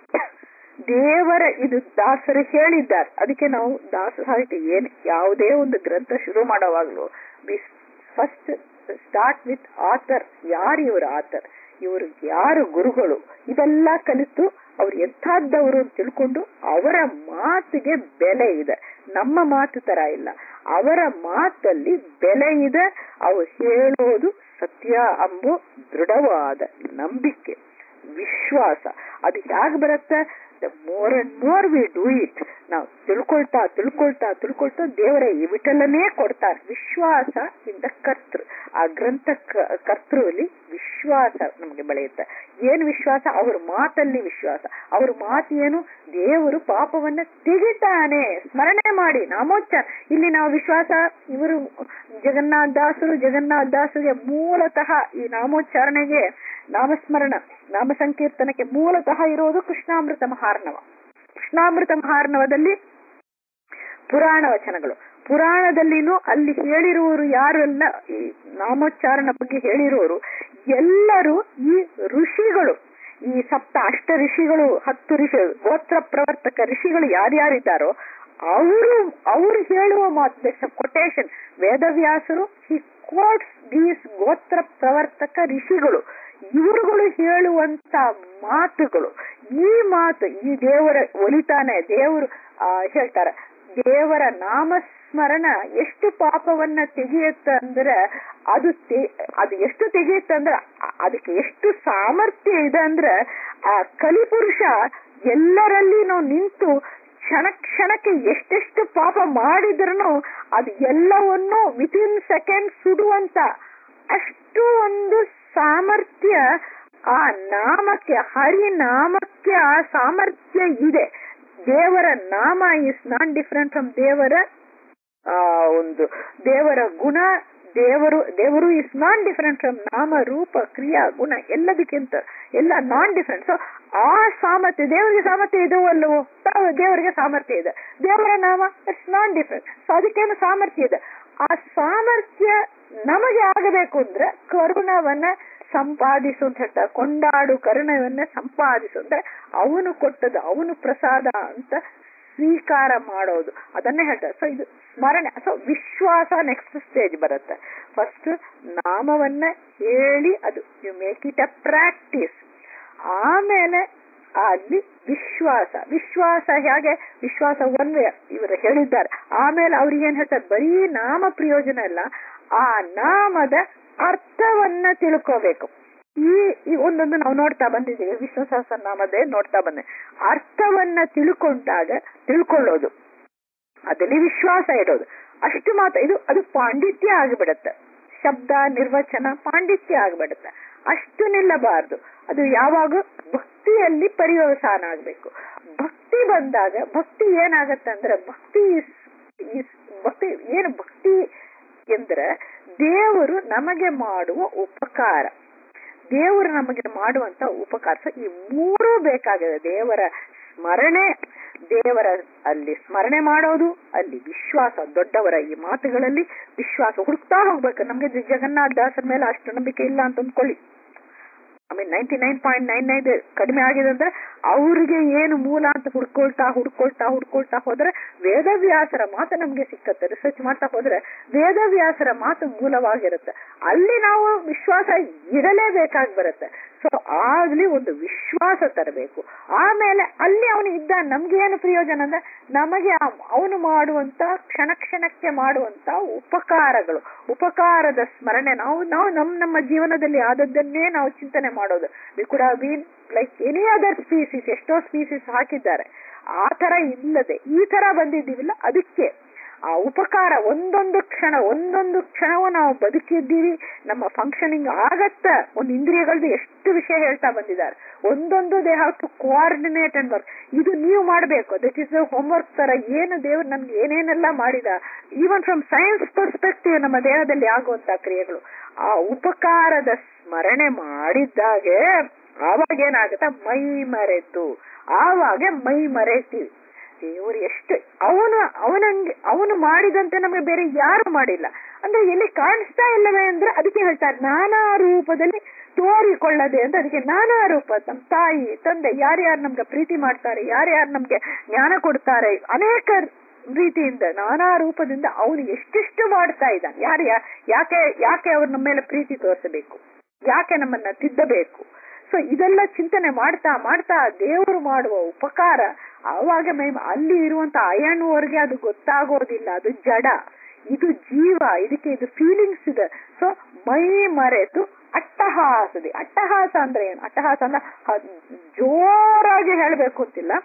ದೇವರ ಇದು ದಾಸರು ಹೇಳಿದ್ದಾರೆ ಅದಕ್ಕೆ ನಾವು ದಾಸ ಸಾಹಿತ್ಯ ಏನ್ ಯಾವುದೇ ಒಂದು ಗ್ರಂಥ ಶುರು ಮಾಡೋವಾಗ್ಲೂ ಫಸ್ಟ್ ಸ್ಟಾರ್ಟ್ ವಿತ್ ಆಥರ್ ಯಾರು ಇವರು ಆಥರ್ ಇವರು ಯಾರು ಗುರುಗಳು ಇದೆಲ್ಲ ಕಲಿತು ಅವ್ರು ಎಂಥದ್ದವರು ಅಂತ ತಿಳ್ಕೊಂಡು ಅವರ ಮಾತಿಗೆ ಬೆಲೆ ಇದೆ ನಮ್ಮ ಮಾತು ತರ ಇಲ್ಲ ಅವರ ಮಾತಲ್ಲಿ ಬೆಲೆ ಇದೆ ಅವ್ರು ಹೇಳೋದು ಸತ್ಯ ಅಂಬೋ ದೃಢವಾದ ನಂಬಿಕೆ ವಿಶ್ವಾಸ ಅದು ಹೇಗೆ ಬರುತ್ತೆ more and more we do it ನಾವು ತಿಳ್ಕೊಳ್ತಾ ತಿಳ್ಕೊಳ್ತಾ ತಿಳ್ಕೊಳ್ತಾ ದೇವರ ಈ ವಿಠಲನೇ ಕೊಡ್ತಾರೆ ವಿಶ್ವಾಸ ಇಂದ ಕರ್ತೃ ಆ ಗ್ರಂಥ ಕ- ಕರ್ತೃಲಿ ವಿಶ್ವಾಸ ನಮಗೆ ಬೆಳೆಯುತ್ತೆ ಏನು ವಿಶ್ವಾಸ ಅವ್ರ ಮಾತಲ್ಲಿ ವಿಶ್ವಾಸ ಅವ್ರ ಮಾತು ಏನು ದೇವರು ಪಾಪವನ್ನ ತೆಗಿತಾನೆ ಸ್ಮರಣೆ ಮಾಡಿ ನಾಮೋಚ್ಚಾರ ಇಲ್ಲಿ ನಾವು ವಿಶ್ವಾಸ ಇವರು ಜಗನ್ನಾಥ ದಾಸರು ಜಗನ್ನಾಥ ದಾಸರಿಗೆ ಮೂಲತಃ ಈ ನಾಮೋಚ್ಚಾರಣೆಗೆ ನಾಮಸ್ಮರಣ ನಾಮ ಸಂಕೀರ್ತನಕ್ಕೆ ಮೂಲತಃ ಇರೋದು ಕೃಷ್ಣಾಮೃತ ಮಹಾರ್ಣವ ಕೃಷ್ಣಾಮೃತ ಮಹಾರ್ಣವದಲ್ಲಿ ಪುರಾಣ ವಚನಗಳು ಪುರಾಣದಲ್ಲಿನೂ ಅಲ್ಲಿ ಹೇಳಿರುವವರು ಯಾರೆಲ್ಲ ಈ ನಾಮೋಚ್ಚಾರಣ ಬಗ್ಗೆ ಹೇಳಿರುವವರು ಎಲ್ಲರೂ ಈ ಋಷಿಗಳು ಈ ಸಪ್ತ ಅಷ್ಟ ಋಷಿಗಳು ಹತ್ತು ಋಷಿಗಳು ಗೋತ್ರ ಪ್ರವರ್ತಕ ಋಷಿಗಳು ಯಾರ್ಯಾರಿದ್ದಾರೋ ಅವರು ಅವರು ಹೇಳುವ ಮಾತು ಕೊಟೇಶನ್ ವೇದವ್ಯಾಸರು ಹಿ ಕೋಟ್ಸ್ ದೀಸ್ ಗೋತ್ರ ಪ್ರವರ್ತಕ ಋಷಿಗಳು ಇವರುಗಳು ಹೇಳುವಂತ ಮಾತುಗಳು ಈ ಮಾತು ಈ ದೇವರ ಒಲಿತಾನೆ ದೇವರು ಆ ಹೇಳ್ತಾರೆ ದೇವರ ನಾಮಸ್ಮರಣ ಎಷ್ಟು ಪಾಪವನ್ನ ತೆಗೆಯುತ್ತ ಅಂದ್ರೆ ಅದು ಅದು ಎಷ್ಟು ತೆಗೆಯುತ್ತ ಅಂದ್ರೆ ಅದಕ್ಕೆ ಎಷ್ಟು ಸಾಮರ್ಥ್ಯ ಇದೆ ಅಂದ್ರೆ ಆ ಕಲಿಪುರುಷ ಎಲ್ಲರಲ್ಲಿ ನಾವು ನಿಂತು ಕ್ಷಣ ಕ್ಷಣಕ್ಕೆ ಎಷ್ಟೆಷ್ಟು ಪಾಪ ಮಾಡಿದ್ರೂ ಅದು ಎಲ್ಲವನ್ನೂ ವಿತಿನ್ ಸೆಕೆಂಡ್ ಸುಡುವಂತ ಅಷ್ಟು ಒಂದು ಸಾಮರ್ಥ್ಯ ಆ ನಾಮಕ್ಕೆ ಹರಿನಾಮಕ್ಕೆ ಆ ಸಾಮರ್ಥ್ಯ ಇದೆ ದೇವರ ನಾಮ ಇಸ್ ನಾಟ್ ಡಿಫರೆಂಟ್ ಫ್ರಮ್ ದೇವರ ಆ ಒಂದು ದೇವರ ಗುಣ ದೇವರು ದೇವರು ಇಸ್ ನಾಟ್ ಡಿಫರೆಂಟ್ ಫ್ರಮ್ ನಾಮ ರೂಪ ಕ್ರಿಯಾ ಗುಣ ಎಲ್ಲದಕ್ಕಿಂತ ಎಲ್ಲ ನಾನ್ ಡಿಫರೆಂಟ್ ಸೊ ಆ ಸಾಮರ್ಥ್ಯ ದೇವರಿಗೆ ಸಾಮರ್ಥ್ಯ ಇದೆಯೋ ಅಲ್ಲವೋ ದೇವರಿಗೆ ಸಾಮರ್ಥ್ಯ ಇದೆ ದೇವರ ನಾಮ ಇಟ್ಸ್ ನಾಟ್ ಡಿಫರೆಂಟ್ ಸೊ ಅದಕ್ಕೇನು ಸಾಮರ್ಥ್ಯ ಇದೆ ಆ ಸಾಮರ್ಥ್ಯ ನಮಗೆ ಆಗಬೇಕು ಅಂದ್ರೆ ಕರುಣವನ್ನ ಸಂಪಾದಿಸು ಅಂತ ಹೇಳ್ತಾರೆ ಕೊಂಡಾಡು ಕರುಣವನ್ನ ಸಂಪಾದಿಸು ಅಂದ್ರೆ ಅವನು ಕೊಟ್ಟದ್ದು ಅವನು ಪ್ರಸಾದ ಅಂತ ಸ್ವೀಕಾರ ಮಾಡೋದು ಅದನ್ನೇ ಹೇಳ್ತಾರೆ ಸೊ ಇದು ಸ್ಮರಣೆ ಸೊ ವಿಶ್ವಾಸ ನೆಕ್ಸ್ಟ್ ಸ್ಟೇಜ್ ಬರುತ್ತೆ ಫಸ್ಟ್ ನಾಮವನ್ನ ಹೇಳಿ ಅದು you make it a practice ಆಮೇಲೆ ಅಲ್ಲಿ ವಿಶ್ವಾಸ ವಿಶ್ವಾಸ ಹೇಗೆ ವಿಶ್ವಾಸ ಒಂದೇ ಇವರು ಹೇಳಿದ್ದಾರೆ ಆಮೇಲೆ ಅವ್ರಿಗೆ ಏನ್ ಹೇಳ್ತಾರೆ ಬರೀ ನಾಮ ಪ್ರಯೋಜನ ಅಲ್ಲ ಆ ನಾಮದ ಅರ್ಥವನ್ನ ತಿಳ್ಕೋಬೇಕು ಈ ಈ ಒಂದೊಂದು ನಾವು ನೋಡ್ತಾ ಬಂದಿದ್ದೀವಿ ವಿಷ್ಣು ಸಹಸ್ರನಾಮದೇ ನೋಡ್ತಾ ಬಂದೆ ಅರ್ಥವನ್ನ ತಿಳ್ಕೊಂಡಾಗ ತಿಳ್ಕೊಳ್ಳೋದು ಅದಲ್ಲಿ ವಿಶ್ವಾಸ ಇರೋದು ಅಷ್ಟು ಮಾತ್ರ ಇದು ಅದು ಪಾಂಡಿತ್ಯ ಆಗಿಬಿಡತ್ತೆ ಶಬ್ದ ನಿರ್ವಚನ ಪಾಂಡಿತ್ಯ ಆಗಿಬಿಡುತ್ತೆ ಅಷ್ಟು ನಿಲ್ಲಬಾರದು ಅದು ಯಾವಾಗ ಭಕ್ತಿಯಲ್ಲಿ ಪರ್ಯವಸಾನ ಆಗ್ಬೇಕು ಭಕ್ತಿ ಬಂದಾಗ ಭಕ್ತಿ ಏನಾಗತ್ತೆ ಅಂದ್ರೆ ಭಕ್ತಿ ಭಕ್ತಿ ಏನು ಭಕ್ತಿ ಎಂದ್ರೆ ದೇವರು ನಮಗೆ ಮಾಡುವ ಉಪಕಾರ ದೇವರು ನಮಗೆ ಮಾಡುವಂತ ಉಪಕಾರ ಸೊ ಈ ಮೂರೂ ಬೇಕಾಗಿದೆ ದೇವರ ಸ್ಮರಣೆ ದೇವರ ಅಲ್ಲಿ ಸ್ಮರಣೆ ಮಾಡೋದು ಅಲ್ಲಿ ವಿಶ್ವಾಸ ದೊಡ್ಡವರ ಈ ಮಾತುಗಳಲ್ಲಿ ವಿಶ್ವಾಸ ಹುಡುಕ್ತಾ ಹೋಗ್ಬೇಕು ನಮ್ಗೆ ಜಗನ್ನಾಥ ದಾಸರ ಮೇಲೆ ಅಷ್ಟು ನಂಬಿಕೆ ಇಲ್ಲ ಅಂತ ಅಂದ್ಕೊಳ್ಳಿ I mean ninety nine point nine nine ಕಡಿಮೆ ಆಗಿದೆ ಅಂದ್ರೆ ಅವ್ರಿಗೆ ಏನು ಮೂಲ ಅಂತ ಹುಡ್ಕೊಳ್ತಾ ಹುಡ್ಕೊಳ್ತಾ ಹುಡ್ಕೊಳ್ತಾ ಹೋದ್ರೆ ವೇದವ್ಯಾಸರ ಮಾತು ನಮ್ಗೆ ಸಿಕ್ಕತ್ತೆ ರಿಸರ್ಚ್ ಮಾಡ್ತಾ ಹೋದ್ರೆ ವೇದವ್ಯಾಸರ ಮಾತು ಮೂಲವಾಗಿರುತ್ತೆ ಅಲ್ಲಿ ನಾವು ವಿಶ್ವಾಸ ಇಡಲೇಬೇಕಾಗಿ ಬರುತ್ತೆ ಸೊ ಆಗ್ಲಿ ಒಂದು ವಿಶ್ವಾಸ ತರಬೇಕು ಆಮೇಲೆ ಅಲ್ಲಿ ಅವನು ಇದ್ದ ನಮ್ಗೆ ಏನು ಪ್ರಯೋಜನ ಅಂದ್ರೆ ನಮಗೆ ಅವನು ಮಾಡುವಂತ ಕ್ಷಣ ಕ್ಷಣಕ್ಕೆ ಮಾಡುವಂತ ಉಪಕಾರಗಳು ಉಪಕಾರದ ಸ್ಮರಣೆ ನಾವು ನಾವು ನಮ್ ನಮ್ಮ ಜೀವನದಲ್ಲಿ ಆದದ್ದನ್ನೇ ನಾವು ಚಿಂತನೆ ಮಾಡೋದು we could have been like any other species ಎಷ್ಟೋ ಸ್ಪೀಸೀಸ್ ಹಾಕಿದ್ದಾರೆ ಆ ತರ ಇಲ್ಲದೆ ಈ ತರ ಬಂದಿದ್ದೀವಿಲ್ಲ ಅದಕ್ಕೆ ಆ ಉಪಕಾರ ಒಂದೊಂದು ಕ್ಷಣ ಒಂದೊಂದು ಕ್ಷಣವೂ ನಾವು ಬದುಕಿದ್ದೀವಿ ನಮ್ಮ ಫಂಕ್ಷನಿಂಗ್ ಆಗತ್ತ ಒಂದು ಇಂದ್ರಿಯಗಳದ್ದು ಎಷ್ಟು ವಿಷಯ ಹೇಳ್ತಾ ಬಂದಿದ್ದಾರೆ ಒಂದೊಂದು they have to coordinate and work ಇದು ನೀವು ಮಾಡಬೇಕು ದಟ್ ಇಸ್ ಹೋಮ್ವರ್ಕ್ ತರ ಏನು ದೇವ್ರು ನಮ್ಗೆ ಏನೇನೆಲ್ಲ ಮಾಡಿದ ಈವನ್ ಫ್ರಮ್ ಸೈನ್ಸ್ ಪರ್ಸ್ಪೆಕ್ಟಿವ್ ನಮ್ಮ ದೇಹದಲ್ಲಿ ಆಗುವಂತ ಕ್ರಿಯೆಗಳು ಆ ಉಪಕಾರದ ಸ್ಮರಣೆ ಮಾಡಿದ್ದಾಗೆ ಆವಾಗ ಏನಾಗುತ್ತ ಮೈ ಮರೆತು ಆವಾಗ ಮೈ ಮರೆತೀವಿ ದೇವರು ಎಷ್ಟು ಅವನು ಅವನಂಗೆ ಅವನು ಮಾಡಿದಂತೆ ನಮಗೆ ಬೇರೆ ಯಾರು ಮಾಡಿಲ್ಲ ಅಂದ್ರೆ ಎಲ್ಲಿ ಕಾಣಿಸ್ತಾ ಇಲ್ಲವೇ ಅಂದ್ರೆ ಅದಕ್ಕೆ ಹೇಳ್ತಾರೆ ನಾನಾ ರೂಪದಲ್ಲಿ ತೋರಿಕೊಳ್ಳದೆ ಅಂತ ಅದಕ್ಕೆ ನಾನಾ ರೂಪ ನಮ್ಮ ತಾಯಿ ತಂದೆ ಯಾರ್ಯಾರು ನಮ್ಗೆ ಪ್ರೀತಿ ಮಾಡ್ತಾರೆ ಯಾರ್ಯಾರು ನಮ್ಗೆ ಜ್ಞಾನ ಕೊಡ್ತಾರೆ ಅನೇಕ ರೀತಿಯಿಂದ ನಾನಾ ರೂಪದಿಂದ ಅವನು ಎಷ್ಟೆಷ್ಟು ಮಾಡ್ತಾ ಇದ್ದಾನೆ ಯಾರು ಯಾಕೆ ಯಾಕೆ ಅವ್ರು ನಮ್ಮ ಮೇಲೆ ಪ್ರೀತಿ ತೋರಿಸಬೇಕು ಯಾಕೆ ನಮ್ಮನ್ನ ತಿದ್ದಬೇಕು ಸೊ ಇದೆಲ್ಲ ಚಿಂತನೆ ಮಾಡ್ತಾ ಮಾಡ್ತಾ ದೇವರು ಮಾಡುವ ಉಪಕಾರ ಆವಾಗ ಮೈ ಅಲ್ಲಿ ಇರುವಂತ ಅಯಣ್ಣುವರೆಗೆ ಅದು ಗೊತ್ತಾಗೋದಿಲ್ಲ ಅದು ಜಡ ಇದು ಜೀವ ಇದಕ್ಕೆ ಇದು ಫೀಲಿಂಗ್ಸ್ ಇದೆ ಸೊ ಮೈ ಮರೆತು ಅಟ್ಟಹಾಸದೆ ಅಟ್ಟಹಾಸ ಅಂದ್ರೆ ಏನು ಅಟ್ಟಹಾಸ ಅಂದ್ರೆ ಜೋರಾಗಿ ಹೇಳ್ಬೇಕು ಅಂತಿಲ್ಲ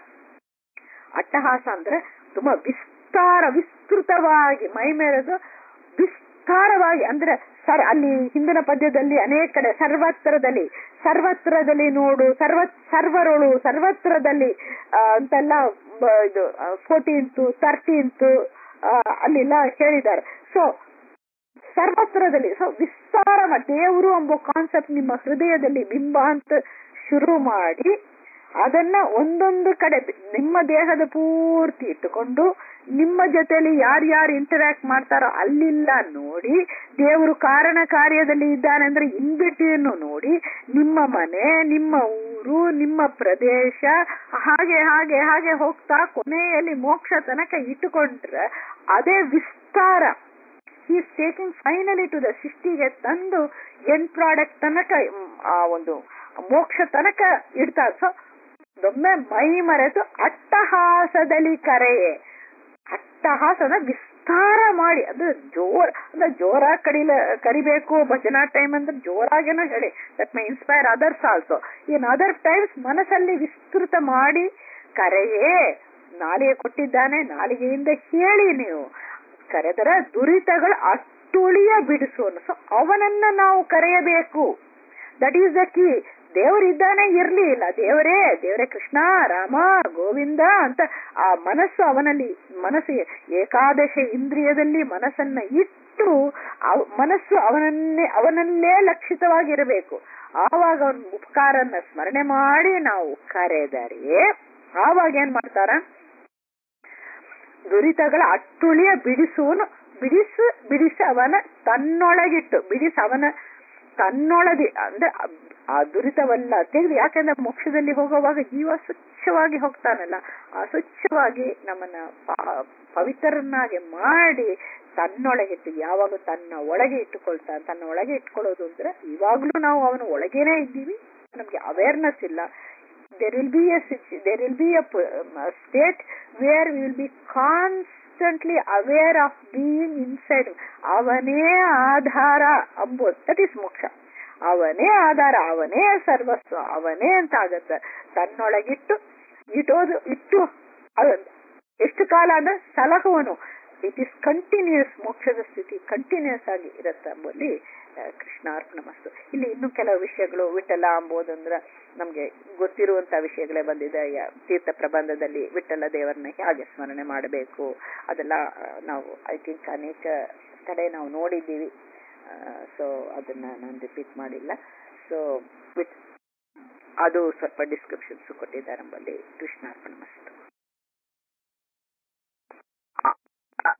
ಅಟ್ಟಹಾಸ ಅಂದ್ರೆ ತುಂಬಾ ವಿಸ್ತಾರ ವಿಸ್ತೃತವಾಗಿ ಮೈ ಮೇರೆದು ವಿಸ್ತ ವಿಸ್ತಾರವಾಗಿ ಅಂದ್ರೆ ಸರ್ ಅಲ್ಲಿ ಹಿಂದಿನ ಪದ್ಯದಲ್ಲಿ ಅನೇಕ ಕಡೆ ಸರ್ವತ್ರದಲ್ಲಿ ಸರ್ವತ್ರದಲ್ಲಿ ನೋಡು ಸರ್ವ ಸರ್ವರೊಳು ಸರ್ವತ್ರದಲ್ಲಿ ಆ, ಅಂತೆಲ್ಲ ಬ- ಇದು ಫೋರ್ಟೀನ್ತ್ ತರ್ಟೀನ್ತ್ ಅಲ್ಲೆಲ್ಲ ಹೇಳಿದ್ದಾರೆ ಸೊ ಸರ್ವತ್ರದಲ್ಲಿ ಸೊ ವಿಸ್ತಾರ ದೇವರು ಎಂಬ ಕಾನ್ಸೆಪ್ಟ್ ನಿಮ್ಮ ಹೃದಯದಲ್ಲಿ ಬಿಂಬ ಅಂತ ಶುರು ಮಾಡಿ ಅದನ್ನ ಒಂದೊಂದು ಕಡೆ ನಿಮ್ಮ ದೇಹದ ಪೂರ್ತಿ ಇಟ್ಟುಕೊಂಡು ನಿಮ್ಮ ಜೊತೆಲಿ ಯಾರ್ಯಾರು ಇಂಟರಾಕ್ಟ್ ಮಾಡ್ತಾರೋ ಅಲ್ಲಿಲ್ಲ ನೋಡಿ ದೇವರು ಕಾರಣ ಕಾರ್ಯದಲ್ಲಿ ಇದ್ದಾನೆ ಅಂದ್ರೆ ಇನ್ಬಿಟ್ಟಿಯನ್ನು ನೋಡಿ ನಿಮ್ಮ ಮನೆ ನಿಮ್ಮ ಊರು ನಿಮ್ಮ ಪ್ರದೇಶ ಹಾಗೆ ಹಾಗೆ ಹಾಗೆ ಹೋಗ್ತಾ ಕೊನೆಯಲ್ಲಿ ಮೋಕ್ಷ ತನಕ ಇಟ್ಟುಕೊಂಡ್ರೆ ಅದೇ ವಿಸ್ತಾರ is taking finally to the ಸೃಷ್ಟಿಗೆ ತಂದು ಎಂಡ್ ಪ್ರಾಡಕ್ಟ್ ತನಕ ಮ್, ಆ ಒಂದು ಮೋಕ್ಷ ತನಕ ಇಡ್ತಾರೆ ಸೊ ಒಮ್ಮೆ ಮೈ ಮರೆತು ಅಟ್ಟಹಾಸದಲ್ಲಿ ಕರೆಯೇ ಅಟ್ಟಹಾಸನ ವಿಸ್ತಾರ ಮಾಡಿ ಅದು ಜೋರ್ ಅಂದ್ರೆ ಜೋರಾಗಿ ಕಡಿಲ ಕರಿಬೇಕು ಭಜನಾ ಟೈಮ್ ಅಂದ್ರೆ ಜೋರಾಗೇನೋ ಹೇಳಿ that may inspire others also in other times ಮನಸ್ಸಲ್ಲಿ ವಿಸ್ತೃತ ಮಾಡಿ ಕರೆಯೇ ನಾಲಿಗೆ ಕೊಟ್ಟಿದ್ದಾನೆ ನಾಲಿಗೆಯಿಂದ ಹೇಳಿ ನೀವು ಕರೆದರ ದುರಿತಗಳು ಅಟ್ಟುಳಿಯ ಬಿಡಿಸೋನು ಸೊ ಅವನನ್ನ ನಾವು ಕರೆಯಬೇಕು ದಟ್ ಈಸ್ ದ ಕೀ ದೇವರಿದ್ದಾನೆ ಇರ್ಲಿ ಇಲ್ಲ ದೇವರೇ ದೇವರೇ ಕೃಷ್ಣ ರಾಮ ಗೋವಿಂದ ಅಂತ ಆ ಮನಸ್ಸು ಅವನಲ್ಲಿ ಮನಸ್ಸು ಏಕಾದಶ ಇಂದ್ರಿಯದಲ್ಲಿ ಮನಸ್ಸನ್ನ ಇಟ್ಟು ಅವ್- ಮನಸ್ಸು ಅವನನ್ನೇ ಅವನಲ್ಲೇ ಲಕ್ಷಿತವಾಗಿರಬೇಕು ಆವಾಗ ಅವನ ಉಪಕಾರನ್ನ ಸ್ಮರಣೆ ಮಾಡಿ ನಾವು ಕರೆದರೆ ಆವಾಗ ಏನ್ ಮಾಡ್ತಾರ ದುರಿತಗಳ ಅಟ್ಟುಳಿಯ ಬಿಡಿಸುವನು ಬಿಡಿಸು ಬಿಡಿಸಿ ಅವನ ತನ್ನೊಳಗಿಟ್ಟು ಬಿಡಿಸಿ ಅವನ ತನ್ನೊಳದಿ ಅಂದ್ರೆ ಆ- ಆ ದುರಿತವಲ್ಲ ತೆಗೆದು ಯಾಕಂದ್ರೆ ಮೋಕ್ಷದಲ್ಲಿ ಹೋಗುವಾಗ ಜೀವ ಸ್ವಚ್ಛವಾಗಿ ಹೋಗ್ತಾನಲ್ಲ ಆ ಸ್ವಚ್ಛವಾಗಿ ನಮ್ಮನ್ನ ಪ- ಪವಿತ್ರರನ್ನಾಗಿ ಮಾಡಿ ತನ್ನೊಳಗಿಟ್ಟು ಯಾವಾಗ ತನ್ನ ಒಳಗೆ ಇಟ್ಟುಕೊಳ್ತಾನೆ ತನ್ನ ಒಳಗೆ ಇಟ್ಕೊಳ್ಳೋದು ಅಂದ್ರೆ ಇವಾಗ್ಲೂ ನಾವು ಅವನ ಒಳಗೇನೆ ಇದ್ದೀವಿ ನಮ್ಗೆ ಅವೇರ್ನೆಸ್ ಇಲ್ಲ there will be a situ- there will be a, p- um, a state where we will be constantly aware of being inside ಅವನೇ ಆಧಾರ ಅಂಬೋದು ದಟ್ ಇಸ್ ಮೋಕ್ಷ ಅವನೇ ಆಧಾರ ಅವನೇ ಸರ್ವಸ್ವ ಅವನೇ ಅಂತ ಆಗತ್ತೆ ತನ್ನೊಳಗಿಟ್ಟು ಇಟ್ಟೋದು ಇಟ್ಟು ಅದ್- ಎಷ್ಟು ಕಾಲ ಅಂದ್ರೆ ಸಲಹುವನು ಇಟ್ ಇಸ್ ಕಂಟಿನ್ಯೂಸ್ ಮೋಕ್ಷದ ಸ್ಥಿತಿ ಕಂಟಿನ್ಯೂಸ್ ಆಗಿ ಇರತ್ತೆ ಎಂಬಲ್ಲಿ ಆ, ಕೃಷ್ಣಾರ್ಪಣ ಮಸ್ತು ಇಲ್ಲಿ ಇನ್ನು ಕೆಲವು ವಿಷಯಗಳು ವಿಠಲ ಅಂಬೋದಂದ್ರ ನಮ್ಗೆ ಗೊತ್ತಿರುವಂತ ವಿಷಯಗಳೇ ಬಂದಿದೆ ಯ- ತೀರ್ಥ ಪ್ರಬಂಧದಲ್ಲಿ ವಿಠಲ ದೇವರನ್ನ ಹೇಗೆ ಸ್ಮರಣೆ ಮಾಡಬೇಕು ಅದೆಲ್ಲ ಆ, ನಾವು ಐ ಥಿಂಕ್ ಅನೇಕ ಕಡೆ ನಾವು ನೋಡಿದ್ದೀವಿ ಸೊ ಅದನ್ನ ನಾನು ರಿಪೀಟ್ ಮಾಡಿಲ್ಲ ಸೊ ಅದು ಸ್ವಲ್ಪ ಡಿಸ್ಕ್ರಿಪ್ಷನ್ಸ್ ಕೊಟ್ಟಿದ್ದಾರೆ ಎಂಬಲ್ಲಿ ಕೃಷ್ಣಾರ್ಪಣ ಮಸ್ತು